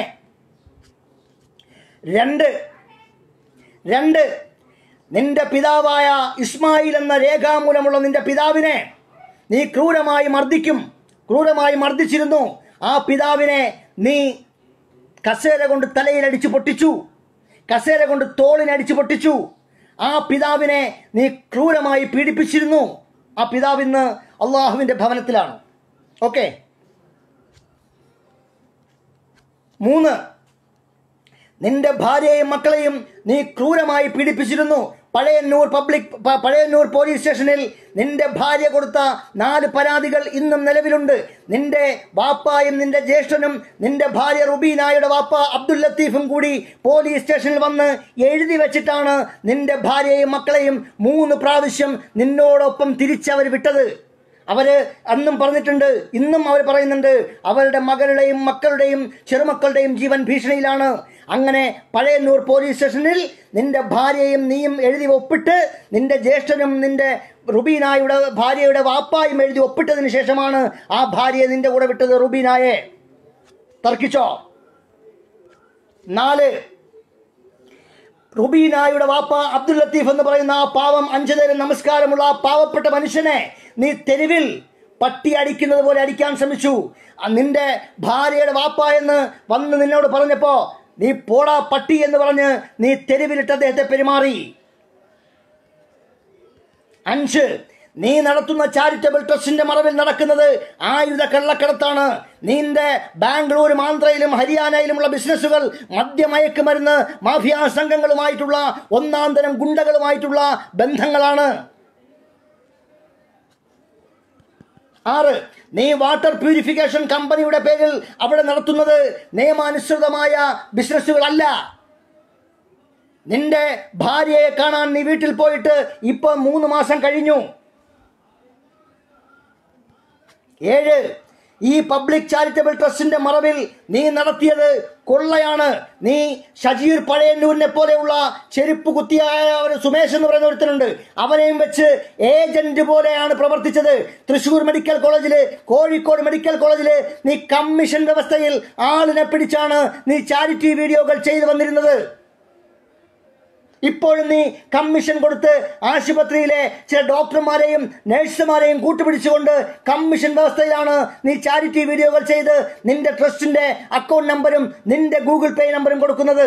രണ്ട് രണ്ട് നിന്റെ പിതാവായ ഇസ്മായിൽ എന്ന രേഖാമൂലമുള്ള നിന്റെ പിതാവിനെ നീ ക്രൂരമായി മർദ്ദിക്കും ക്രൂരമായി മർദ്ദിച്ചിരുന്നു ആ പിതാവിനെ നീ കസേര കൊണ്ട് തലയിൽ അടിച്ചു പൊട്ടിച്ചു കസേര കൊണ്ട് തോളിനടിച്ചു പൊട്ടിച്ചു ആ പിതാവിനെ നീ ക്രൂരമായി പീഡിപ്പിച്ചിരുന്നു ആ പിതാവ് ഇന്ന് അള്ളാഹുവിൻ്റെ ഭവനത്തിലാണ് ഓക്കെ മൂന്ന് നിന്റെ ഭാര്യയെയും മക്കളെയും നീ ക്രൂരമായി പീഡിപ്പിച്ചിരുന്നു പഴയന്നൂർ പബ്ലിക് പ- പഴയന്നൂർ പോലീസ് സ്റ്റേഷനിൽ നിന്റെ ഭാര്യ കൊടുത്ത നാല് പരാതികൾ ഇന്നും നിലവിലുണ്ട് നിന്റെ വാപ്പായും നിന്റെ ജ്യേഷ്ഠനും നിന്റെ ഭാര്യ റുബീനായുടെ വാപ്പ അബ്ദുൽ ലത്തീഫും കൂടി പോലീസ് സ്റ്റേഷനിൽ വന്ന് എഴുതി വെച്ചിട്ടാണ് നിന്റെ ഭാര്യയെയും മക്കളെയും മൂന്ന് പ്രാവശ്യം നിന്നോടൊപ്പം തിരിച്ചവർ വിട്ടത് അവര് അന്നും പറഞ്ഞിട്ടുണ്ട് ഇന്നും അവർ പറയുന്നുണ്ട് അവരുടെ മകളുടെയും മക്കളുടെയും ചെറുമക്കളുടെയും ജീവൻ ഭീഷണിയിലാണ് അങ്ങനെ പഴയന്നൂർ പോലീസ് സ്റ്റേഷനിൽ നിന്റെ ഭാര്യയും നീയും എഴുതി ഒപ്പിട്ട് നിന്റെ ജ്യേഷ്ഠനും നിന്റെ റുബീനായുടെ ഭാര്യയുടെ വാപ്പായും എഴുതി ഒപ്പിട്ടതിന് ശേഷമാണ് ആ ഭാര്യയെ നിന്റെ കൂടെ വിട്ടത് റുബീനായെ തർക്കിച്ചോ നാല് റുബീനായുടെ വാപ്പ അബ്ദുൽ ലത്തീഫ് എന്ന് പറയുന്ന ആ പാവം അഞ്ചു നേരം നമസ്കാരമുള്ള ആ പാവപ്പെട്ട മനുഷ്യനെ നീ തെരുവിൽ പട്ടി അടിക്കുന്നത് പോലെ അടിക്കാൻ ശ്രമിച്ചു ആ നിന്റെ ഭാര്യയുടെ വാപ്പ എന്ന് വന്ന് നിന്നോട് പറഞ്ഞപ്പോ നീ പോടാ പട്ടി എന്ന് പറഞ്ഞ് നീ തെരുവിലിട്ട് അദ്ദേഹത്തെ പെരുമാറി അഞ്ച് നീ നടത്തുന്ന ചാരിറ്റബിൾ ട്രസ്റ്റിന്റെ മറവിൽ നടക്കുന്നത് ആയുധ കള്ളക്കടത്താണ് നിന്റെ ബാംഗ്ലൂരും ആന്ധ്രയിലും ഹരിയാനയിലുമുള്ള ബിസിനസ്സുകൾ മദ്യമയക്കുമരുന്ന് മാഫിയ സംഘങ്ങളുമായിട്ടുള്ള ഒന്നാം തരം ഗുണ്ടകളുമായിട്ടുള്ള ബന്ധങ്ങളാണ് ആറ് നീ വാട്ടർ പ്യൂരിഫിക്കേഷൻ കമ്പനിയുടെ പേരിൽ അവിടെ നടത്തുന്നത് നിയമാനുസൃതമായ ബിസിനസ്സുകളല്ല നിന്റെ ഭാര്യയെ കാണാൻ നീ വീട്ടിൽ പോയിട്ട് ഇപ്പൊ മൂന്ന് മാസം കഴിഞ്ഞു ഏഴ് ഈ പബ്ലിക് ചാരിറ്റബിൾ ട്രസ്റ്റിന്റെ മറവിൽ നീ നടത്തിയത് കൊള്ളയാണ് നീ ഷജീർ പഴയന്നൂരിനെ പോലെയുള്ള ചെരുപ്പ് കുത്തിയായ ഒരു സുമേഷ് എന്ന് പറയുന്ന ഒരുത്തനുണ്ട് അവനെയും വെച്ച് ഏജന്റ് പോലെയാണ് പ്രവർത്തിച്ചത് തൃശൂർ മെഡിക്കൽ കോളേജില് കോഴിക്കോട് മെഡിക്കൽ കോളേജില് നീ കമ്മീഷൻ വ്യവസ്ഥയിൽ ആളിനെ പിടിച്ചാണ് നീ ചാരിറ്റി വീഡിയോകൾ ചെയ്തു വന്നിരുന്നത് ഇപ്പോഴും നീ കമ്മീഷൻ കൊടുത്ത് ആശുപത്രിയിലെ ചില ഡോക്ടർമാരെയും നഴ്സുമാരെയും കൂട്ടുപിടിച്ചുകൊണ്ട് കമ്മീഷൻ വ്യവസ്ഥയിലാണ് നീ ചാരിറ്റി വീഡിയോകൾ ചെയ്ത് നിന്റെ ട്രസ്റ്റിന്റെ അക്കൗണ്ട് നമ്പരും നിന്റെ ഗൂഗിൾ പേ നമ്പറും കൊടുക്കുന്നത്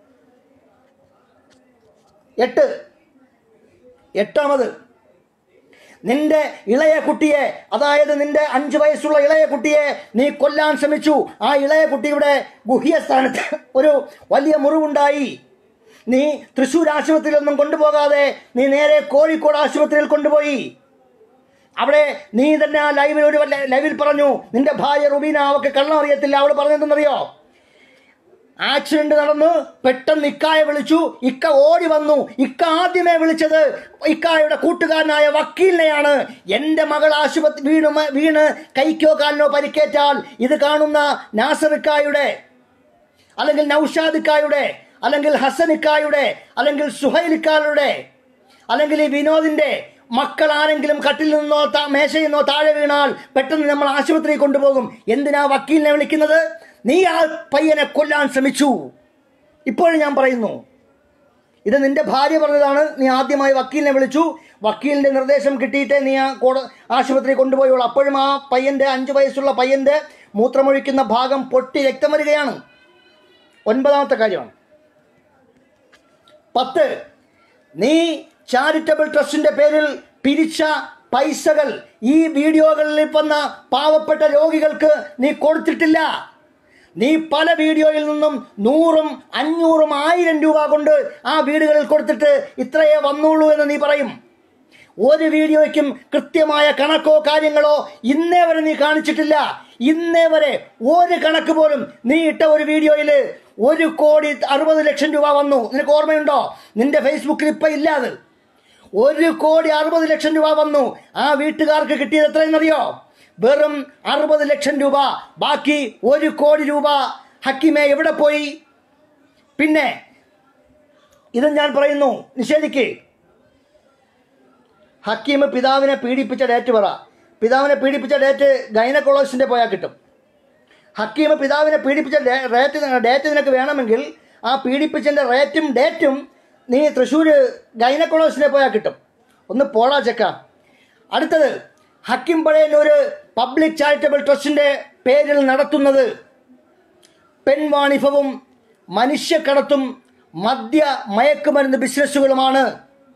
എട്ട് എട്ടാമത് നിന്റെ ഇളയ കുട്ടിയെ അതായത് നിന്റെ അഞ്ചു വയസ്സുള്ള ഇളയ കുട്ടിയെ നീ കൊല്ലാൻ ശ്രമിച്ചു ആ ഇളയ കുട്ടിയുടെ ഗുഹ്യ സ്ഥാനത്ത് ഒരു വലിയ മുറിവുണ്ടായി നീ തൃശ്ശൂർ ആശുപത്രിയിലൊന്നും കൊണ്ടുപോകാതെ നീ നേരെ കോഴിക്കോട് ആശുപത്രിയിൽ കൊണ്ടുപോയി അവിടെ നീ തന്നെ ആ ലൈവിൽ ഒരു വല്ല- ലൈവിൽ പറഞ്ഞു നിന്റെ ഭാര്യ റുബീന അവക്ക് കള്ളം അറിയത്തില്ല അവൾ പറഞ്ഞതെന്നറിയോ ആക്സിഡന്റ് നടന്നു പെട്ടെന്ന് ഇക്കായെ വിളിച്ചു ഇക്ക ഓടി വന്നു ഇക്ക ആദ്യമേ വിളിച്ചത് ഇക്കായുടെ കൂട്ടുകാരനായ വക്കീലിനെയാണ് എൻ്റെ മകൾ ആശുപത്രി വീണ് മ- വീണ് കൈക്കോ കാലിനോ പരിക്കേറ്റാൽ ഇത് കാണുന്ന നാസറിക്കായുടെ അല്ലെങ്കിൽ നൌഷാദിക്കായുടെ അല്ലെങ്കിൽ ഹസനിക്കായുടെ അല്ലെങ്കിൽ സുഹൈലിക്കാരുടെ അല്ലെങ്കിൽ ഈ വിനോദിന്റെ മക്കൾ ആരെങ്കിലും കട്ടിൽ നിന്നോ താ- മേശയിൽ നിന്നോ താഴെ വീണാൽ പെട്ടെന്ന് നമ്മൾ ആശുപത്രിയിൽ കൊണ്ടുപോകും എന്തിനാ വക്കീലിനെ വിളിക്കുന്നത് നീ ആ പയ്യനെ കൊല്ലാൻ ശ്രമിച്ചു ഇപ്പോഴും ഞാൻ പറയുന്നു ഇത് നിന്റെ ഭാര്യ പറഞ്ഞതാണ് നീ ആദ്യമായി വക്കീലിനെ വിളിച്ചു വക്കീലിന്റെ നിർദ്ദേശം കിട്ടിയിട്ടേ നീ ആ കോട ആശുപത്രി കൊണ്ടുപോയുള്ളൂ അപ്പോഴും ആ പയ്യന്റെ അഞ്ച് വയസ്സുള്ള പയ്യന്റെ മൂത്രമൊഴിക്കുന്ന ഭാഗം പൊട്ടി രക്തം വരികയാണ് ഒൻപതാമത്തെ കാര്യമാണ് പത്ത് നീ ചാരിറ്റബിൾ ട്രസ്റ്റിന്റെ പേരിൽ പിരിച്ച പൈസകൾ ഈ വീഡിയോകളിൽ വന്ന പാവപ്പെട്ട രോഗികൾക്ക് നീ കൊടുത്തിട്ടില്ല നീ പല വീഡിയോയിൽ നിന്നും നൂറും അഞ്ഞൂറും ആയിരം രൂപ കൊണ്ട് ആ വീടുകളിൽ കൊടുത്തിട്ട് ഇത്രയേ വന്നുള്ളൂ എന്ന് നീ പറയും ഒരു വീഡിയോയ്ക്കും കൃത്യമായ കണക്കോ കാര്യങ്ങളോ ഇന്നേ വരെ നീ കാണിച്ചിട്ടില്ല ഇന്നേ വരെ ഒരു കണക്ക് പോലും നീ ഇട്ട ഒരു വീഡിയോയിൽ ഒരു കോടി അറുപത് ലക്ഷം രൂപ വന്നു നിനക്ക് ഓർമ്മയുണ്ടോ നിന്റെ ഫേസ്ബുക്കിൽ ഇപ്പം ഇല്ലാത് ഒരു കോടി അറുപത് ലക്ഷം രൂപ വന്നു ആ വീട്ടുകാർക്ക് കിട്ടിയത് എത്രയെന്നറിയോ വെറും അറുപത് ലക്ഷം രൂപ ബാക്കി ഒരു കോടി രൂപ ഹക്കീമെ എവിടെ പോയി പിന്നെ ഇത് ഞാൻ പറയുന്നു നിഷേധിക്ക് ഹക്കീം പിതാവിനെ പീഡിപ്പിച്ച ഡേറ്റ് പറ പിതാവിനെ പീഡിപ്പിച്ച ഡേറ്റ് ഗൈനക്കോളജിസ്റ്റിൻ്റെ പോയാൽ കിട്ടും ഹക്കീം പിതാവിനെ പീഡിപ്പിച്ച ഡേ- റേറ്റ് ഡേറ്റ് നിനക്ക് വേണമെങ്കിൽ ആ പീഡിപ്പിച്ചതിൻ്റെ റേറ്റും ഡേറ്റും നീ തൃശ്ശൂർ ഗൈനക്കോളജിസ്റ്റിനെ പോയാൽ കിട്ടും ഒന്ന് പോടാ ചെക്ക അടുത്തത് ഹക്കിം പഴയന്നൂർ പബ്ലിക് ചാരിറ്റബിൾ ട്രസ്റ്റിൻ്റെ പേരിൽ നടത്തുന്നത് പെൺവാണിഭവും മനുഷ്യക്കടത്തും മദ്യ മയക്കുമരുന്ന് ബിസിനസ്സുകളുമാണ്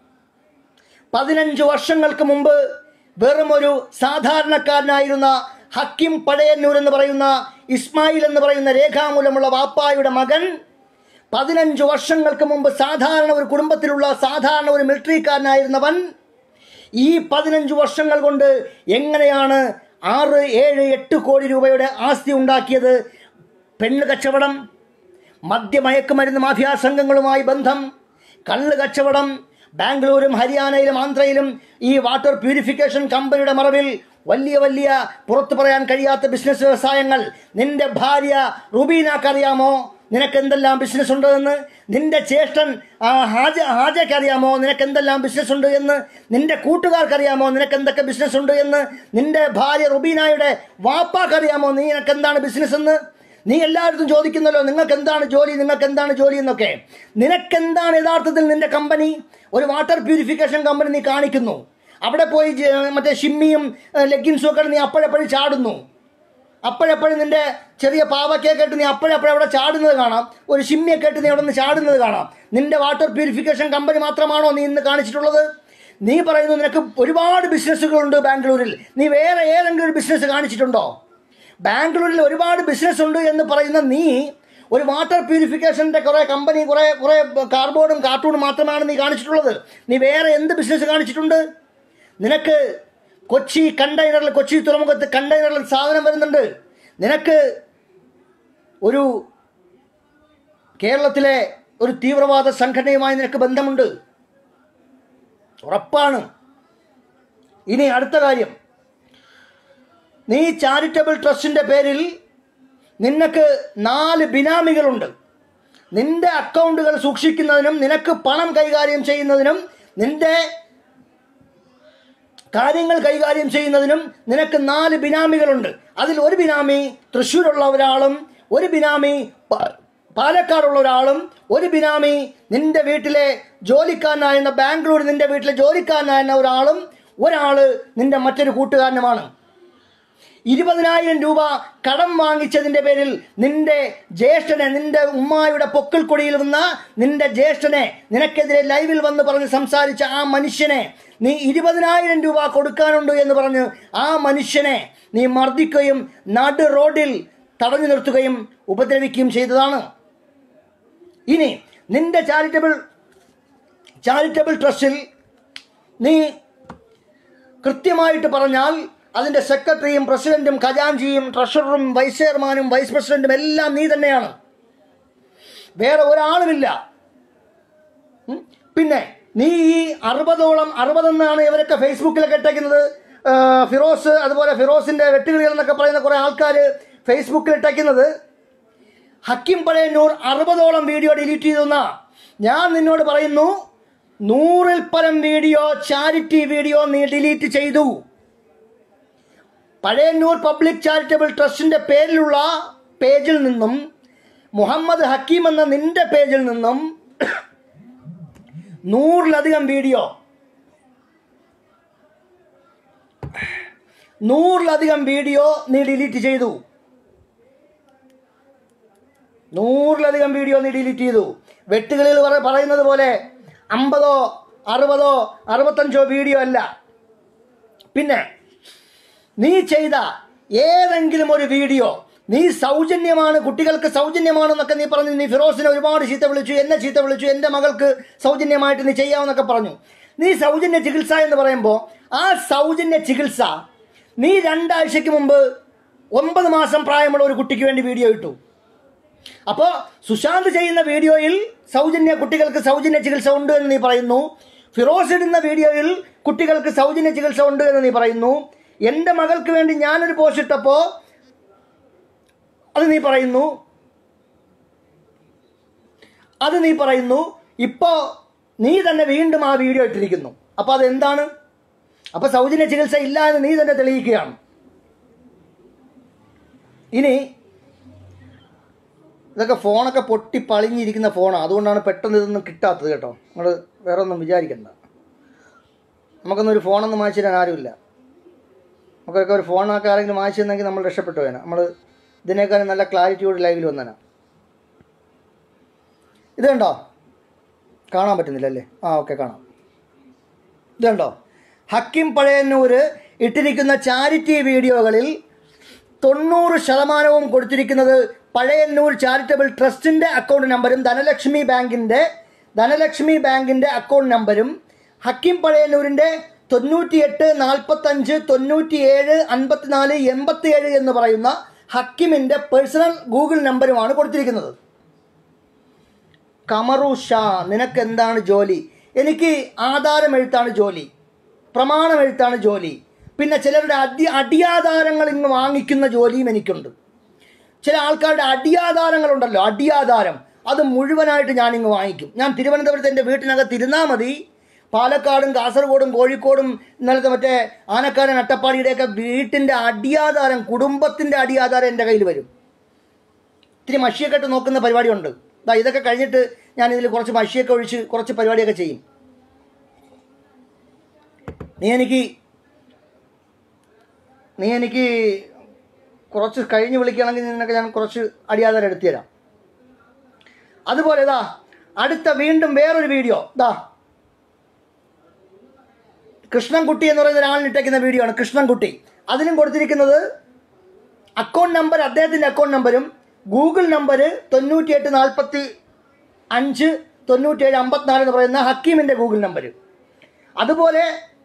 പതിനഞ്ച് വർഷങ്ങൾക്ക് മുമ്പ് വെറും ഒരു സാധാരണക്കാരനായിരുന്ന ഹക്കിം പഴയന്നൂർ എന്ന് പറയുന്ന ഇസ്മായിൽ എന്ന് പറയുന്ന രേഖാമൂലമുള്ള വാപ്പായുടെ മകൻ പതിനഞ്ച് വർഷങ്ങൾക്ക് മുമ്പ് സാധാരണ ഒരു കുടുംബത്തിലുള്ള സാധാരണ ഒരു മിലിറ്ററിക്കാരനായിരുന്നവൻ ഈ പതിനഞ്ച് വർഷങ്ങൾ കൊണ്ട് എങ്ങനെയാണ് ആറ് ഏഴ് എട്ട് കോടി രൂപയുടെ ആസ്തി ഉണ്ടാക്കിയത് പെണ്ണ് കച്ചവടം മദ്യമയക്കുമരുന്ന് മാഫിയ സംഘങ്ങളുമായി ബന്ധം കള്ള് കച്ചവടം ബാംഗ്ലൂരും ഹരിയാനയിലും ആന്ധ്രയിലും ഈ വാട്ടർ പ്യൂരിഫിക്കേഷൻ കമ്പനിയുടെ മറവിൽ വലിയ വലിയ പുറത്തു പറയാൻ കഴിയാത്ത ബിസിനസ് വ്യവസായങ്ങൾ നിന്റെ ഭാര്യ റുബീനാക്കറിയാമോ നിനക്ക് എന്തെല്ലാം ബിസിനസ് ഉണ്ട് എന്ന് നിന്റെ ജ്യേഷ്ഠൻ ആ, ഹാജ ഹാജയ്ക്ക് അറിയാമോ നിനക്ക് എന്തെല്ലാം ബിസിനസ് ഉണ്ട് എന്ന് നിന്റെ കൂട്ടുകാർക്കറിയാമോ നിനക്ക് എന്തൊക്കെ ബിസിനസ് ഉണ്ട് എന്ന് നിന്റെ ഭാര്യ റുബീനായുടെ വാപ്പാക്കറിയാമോ നീ നിനക്ക് എന്താണ് ബിസിനസ് എന്ന് നീ എല്ലായിടത്തും ചോദിക്കുന്നല്ലോ നിങ്ങൾക്ക് എന്താണ് ജോലി നിങ്ങൾക്ക് എന്താണ് ജോലി എന്നൊക്കെ നിനക്കെന്താണ് യഥാർത്ഥത്തിൽ നിന്റെ കമ്പനി ഒരു വാട്ടർ പ്യൂരിഫിക്കേഷൻ കമ്പനി നീ കാണിക്കുന്നു അവിടെ പോയി ജ- മറ്റേ ഷിമ്മിയും ലെഗിൻസും ഒക്കെ നീ അപ്പോഴപ്പോഴും ചാടുന്നു അപ്പോഴപ്പോഴും നിന്റെ ചെറിയ പാവക്കൊക്കെ ഇട്ട് നീ അപ്പോഴപ്പോഴും അവിടെ ചാടുന്നത് കാണാം ഒരു ഷിമ്മിയൊക്കെ ഇട്ട് നീ അവിടെ നിന്ന് ചാടുന്നത് കാണാം നിന്റെ വാട്ടർ പ്യൂരിഫിക്കേഷൻ കമ്പനി മാത്രമാണോ നീ ഇന്ന് കാണിച്ചിട്ടുള്ളത് നീ പറയുന്നു നിനക്ക് ഒരുപാട് ബിസിനസ്സുകളുണ്ട് ബാംഗ്ലൂരിൽ നീ വേറെ ഏതെങ്കിലും ഒരു ബിസിനസ് കാണിച്ചിട്ടുണ്ടോ ബാംഗ്ലൂരിൽ ഒരുപാട് ബിസിനസ് ഉണ്ട് എന്ന് പറയുന്ന നീ ഒരു വാട്ടർ പ്യൂരിഫിക്കേഷൻ്റെ കുറേ കമ്പനി കുറേ കുറേ കാർബോർഡും കാർട്ടൂണും മാത്രമാണ് നീ കാണിച്ചിട്ടുള്ളത് നീ വേറെ എന്ത് ബിസിനസ് കാണിച്ചിട്ടുണ്ട് നിനക്ക് കൊച്ചി കണ്ടെയ്നറിൽ കൊച്ചി തുറമുഖത്ത് കണ്ടെയ്നറിൽ സാധനം വരുന്നുണ്ട് നിനക്ക് ഒരു കേരളത്തിലെ ഒരു തീവ്രവാദ സംഘടനയുമായി നിനക്ക് ബന്ധമുണ്ട് ഉറപ്പാണ് ഇനി അടുത്ത കാര്യം നീ ചാരിറ്റബിൾ ട്രസ്റ്റിൻ്റെ പേരിൽ നിനക്ക് നാല് ബിനാമികളുണ്ട് നിന്റെ അക്കൗണ്ടുകൾ സൂക്ഷിക്കുന്നതിനും നിനക്ക് പണം കൈകാര്യം ചെയ്യുന്നതിനും നിന്റെ കാര്യങ്ങൾ കൈകാര്യം ചെയ്യുന്നതിനും നിനക്ക് നാല് ബിനാമികളുണ്ട് അതിൽ ഒരു ബിനാമി തൃശ്ശൂരുള്ള ഒരാളും ഒരു ബിനാമി പ- പാലക്കാടുള്ള ഒരാളും ഒരു ബിനാമി നിന്റെ വീട്ടിലെ ജോലിക്കാരനായിരുന്ന ബാംഗ്ലൂർ നിന്റെ വീട്ടിലെ ജോലിക്കാരനായിരുന്ന ഒരാളും ഒരാള് നിന്റെ മറ്റൊരു കൂട്ടുകാരനുമാണ് ഇരുപതിനായിരം രൂപ കടം വാങ്ങിച്ചതിന്റെ പേരിൽ നിന്റെ ജ്യേഷ്ഠനെ നിന്റെ ഉമ്മായുടെ പൊക്കിൾ കൊടിയിൽ വന്ന നിന്റെ ജ്യേഷ്ഠനെ നിനക്കെതിരെ ലൈവിൽ വന്ന് പറഞ്ഞ് സംസാരിച്ച ആ മനുഷ്യനെ നീ ഇരുപതിനായിരം രൂപ കൊടുക്കാനുണ്ട് എന്ന് പറഞ്ഞ് ആ മനുഷ്യനെ നീ മർദ്ദിക്കുകയും നടു റോഡിൽ തടഞ്ഞു നിർത്തുകയും ഉപദ്രവിക്കുകയും ചെയ്തതാണ് ഇനി നിന്റെ ചാരിറ്റബിൾ ചാരിറ്റബിൾ ട്രസ്റ്റിൽ നീ കൃത്യമായിട്ട് പറഞ്ഞാൽ അതിൻ്റെ സെക്രട്ടറിയും പ്രസിഡന്റും ഖജാൻജിയും ട്രഷററും വൈസ് ചെയർമാനും വൈസ് പ്രസിഡന്റും എല്ലാം നീ തന്നെയാണ് വേറെ ഒരാളുമില്ല ഉം. പിന്നെ നീ ഈ അറുപതോളം അറുപതെന്നാണ് ഇവരൊക്കെ ഫേസ്ബുക്കിലൊക്കെ ഇട്ടേക്കുന്നത് ആ, ഫിറോസ് അതുപോലെ ഫിറോസിന്റെ വെട്ടുകിളികൾ എന്നൊക്കെ പറയുന്ന കുറേ ആൾക്കാർ ഫേസ്ബുക്കിൽ ഇട്ടേക്കുന്നത് ഹക്കിം പഴയന്നൂർ അറുപതോളം വീഡിയോ ഡിലീറ്റ് ചെയ്തെന്നാ ഞാൻ നിന്നോട് പറയുന്നു നൂറിൽ പരം വീഡിയോ ചാരിറ്റി വീഡിയോ നീ ഡിലീറ്റ് ചെയ്തു പഴയന്നൂർ പബ്ലിക് ചാരിറ്റബിൾ ട്രസ്റ്റിന്റെ പേരിലുള്ള പേജിൽ നിന്നും മുഹമ്മദ് ഹക്കീം എന്ന നിന്റെ പേജിൽ നിന്നും നൂറിലധികം വീഡിയോ നൂറിലധികം വീഡിയോ നീ ഡിലീറ്റ് ചെയ്തു നൂറിലധികം വീഡിയോ നീ ഡിലീറ്റ് ചെയ്തു വെട്ടുകളിൽ പറ- പറയുന്നത് പോലെ അമ്പതോ അറുപതോ അറുപത്തഞ്ചോ വീഡിയോ അല്ല പിന്നെ നീ ചെയ്ത ഏതെങ്കിലും ഒരു വീഡിയോ നീ സൗജന്യമാണ് കുട്ടികൾക്ക് സൗജന്യമാണെന്നൊക്കെ നീ പറഞ്ഞു നീ ഫിറോസിനെ ഒരുപാട് ചീത്ത വിളിച്ചു എന്നെ ചീത്ത വിളിച്ചു എൻ്റെ മകൾക്ക് സൗജന്യമായിട്ട് നീ ചെയ്യാമെന്നൊക്കെ പറഞ്ഞു നീ സൗജന്യ ചികിത്സ എന്ന് പറയുമ്പോൾ ആ സൗജന്യ ചികിത്സ നീ രണ്ടാഴ്ചയ്ക്ക് മുമ്പ് ഒമ്പത് മാസം പ്രായമുള്ള ഒരു കുട്ടിക്ക് വേണ്ടി വീഡിയോ ഇട്ടു അപ്പോൾ സുശാന്ത് ചെയ്യുന്ന വീഡിയോയിൽ സൗജന്യ കുട്ടികൾക്ക് സൗജന്യ ചികിത്സ ഉണ്ട് എന്ന് നീ പറയുന്നു ഫിറോസ് ഇടുന്ന വീഡിയോയിൽ കുട്ടികൾക്ക് സൗജന്യ ചികിത്സ ഉണ്ട് എന്ന് നീ പറയുന്നു എൻ്റെ മകൾക്ക് വേണ്ടി ഞാനൊരു പോസ്റ്റ് ഇട്ടപ്പോൾ അത് നീ പറയുന്നു അത് നീ പറയുന്നു ഇപ്പോൾ നീ തന്നെ വീണ്ടും ആ വീഡിയോ ഇട്ടിരിക്കുന്നു അപ്പോൾ അതെന്താണ് അപ്പോൾ സൗജന്യ ചികിത്സ ഇല്ല എന്ന് നീ തന്നെ തെളിയിക്കുകയാണ് ഇനി ഇതൊക്കെ ഫോണൊക്കെ പൊട്ടി പളിഞ്ഞിരിക്കുന്ന ഫോണാണ് അതുകൊണ്ടാണ് പെട്ടെന്ന് ഇതൊന്നും കിട്ടാത്തത് കേട്ടോ നിങ്ങൾ വേറെ ഒന്നും വിചാരിക്കണ്ട നമുക്കൊന്നും ഒരു ഫോണൊന്നും വാങ്ങിച്ചു തരാൻ ആരുമില്ല നമുക്കൊക്കെ ഒരു ഫോണൊക്കെ ആരെങ്കിലും വാങ്ങിച്ചു തന്നെങ്കിൽ നമ്മൾ രക്ഷപ്പെട്ടു പോയേനെ നമ്മൾ ഇതിനേക്കാളും നല്ല ക്ലാരിറ്റിയോട് ലൈവിൽ വന്നേനെ ഇത് കണ്ടോ കാണാൻ പറ്റുന്നില്ല അല്ലേ ആ ഓക്കെ കാണാം ഇത് കണ്ടോ ഹക്കിം പഴയന്നൂർ ഇട്ടിരിക്കുന്ന ചാരിറ്റി വീഡിയോകളിൽ തൊണ്ണൂറ് ശതമാനവും കൊടുത്തിരിക്കുന്നത് പഴയന്നൂർ ചാരിറ്റബിൾ ട്രസ്റ്റിൻ്റെ അക്കൗണ്ട് നമ്പരും ധനലക്ഷ്മി ബാങ്കിൻ്റെ ധനലക്ഷ്മി ബാങ്കിൻ്റെ അക്കൗണ്ട് നമ്പരും ഹക്കിം പഴയന്നൂരിൻ്റെ തൊണ്ണൂറ്റിയെട്ട് നാൽപ്പത്തഞ്ച് തൊണ്ണൂറ്റിയേഴ് അൻപത്തിനാല് എൺപത്തിയേഴ് എന്ന് പറയുന്ന ഹക്കിമിൻ്റെ പേഴ്സണൽ ഗൂഗിൾ നമ്പരുമാണ് കൊടുത്തിരിക്കുന്നത് കമറു ഷാ നിനക്ക് എന്താണ് ജോലി എനിക്ക് ആധാരം എഴുത്താണ് ജോലി പ്രമാണം എഴുത്താണ് ജോലി പിന്നെ ചിലരുടെ അടി അടിയാധാരങ്ങൾ ഇങ്ങ് വാങ്ങിക്കുന്ന ജോലിയും എനിക്കുണ്ട് ചില ആൾക്കാരുടെ അടിയാധാരങ്ങളുണ്ടല്ലോ അടിയാധാരം അത് മുഴുവനായിട്ട് ഞാൻ ഇങ്ങ് വാങ്ങിക്കും ഞാൻ തിരുവനന്തപുരത്ത് എൻ്റെ വീട്ടിനകത്ത് ഇരുന്നാൽ മതി പാലക്കാടും കാസർഗോഡും കോഴിക്കോടും ഇന്നലത്തെ മറ്റേ ആനക്കാരൻ അട്ടപ്പാടിയുടെയൊക്കെ വീട്ടിൻ്റെ അടിയാധാരം കുടുംബത്തിൻ്റെ അടിയാധാരം എൻ്റെ കയ്യിൽ വരും ഇത്തിരി മഷിയൊക്കെ ഇട്ട് നോക്കുന്ന പരിപാടിയുണ്ട് ദാ ഇതൊക്കെ കഴിഞ്ഞിട്ട് ഞാൻ ഇതിൽ കുറച്ച് മഷിയൊക്കെ ഒഴിച്ച് കുറച്ച് പരിപാടിയൊക്കെ ചെയ്യും നീ എനിക്ക് നീ എനിക്ക് കുറച്ച് കഴിഞ്ഞ് വിളിക്കുകയാണെങ്കിൽ നിനക്ക് ഞാൻ കുറച്ച് അടിയാധാരം എടുത്തു തരാം അതുപോലെ ഇതാ അടുത്ത വീണ്ടും വേറൊരു വീഡിയോ ദാ കൃഷ്ണൻകുട്ടി എന്ന് പറയുന്ന ഒരാളിന് ഇട്ടേക്കുന്ന വീഡിയോ ആണ് കൃഷ്ണൻകുട്ടി അതിലും കൊടുത്തിരിക്കുന്നത് അക്കൗണ്ട് നമ്പർ അദ്ദേഹത്തിൻ്റെ അക്കൗണ്ട് നമ്പരും ഗൂഗിൾ നമ്പർ തൊണ്ണൂറ്റിയെട്ട് നാൽപ്പത്തി അഞ്ച് തൊണ്ണൂറ്റിയേഴ് അമ്പത്തിനാല് എന്ന് പറയുന്ന ഹക്കീമിൻ്റെ ഗൂഗിൾ നമ്പർ അതുപോലെ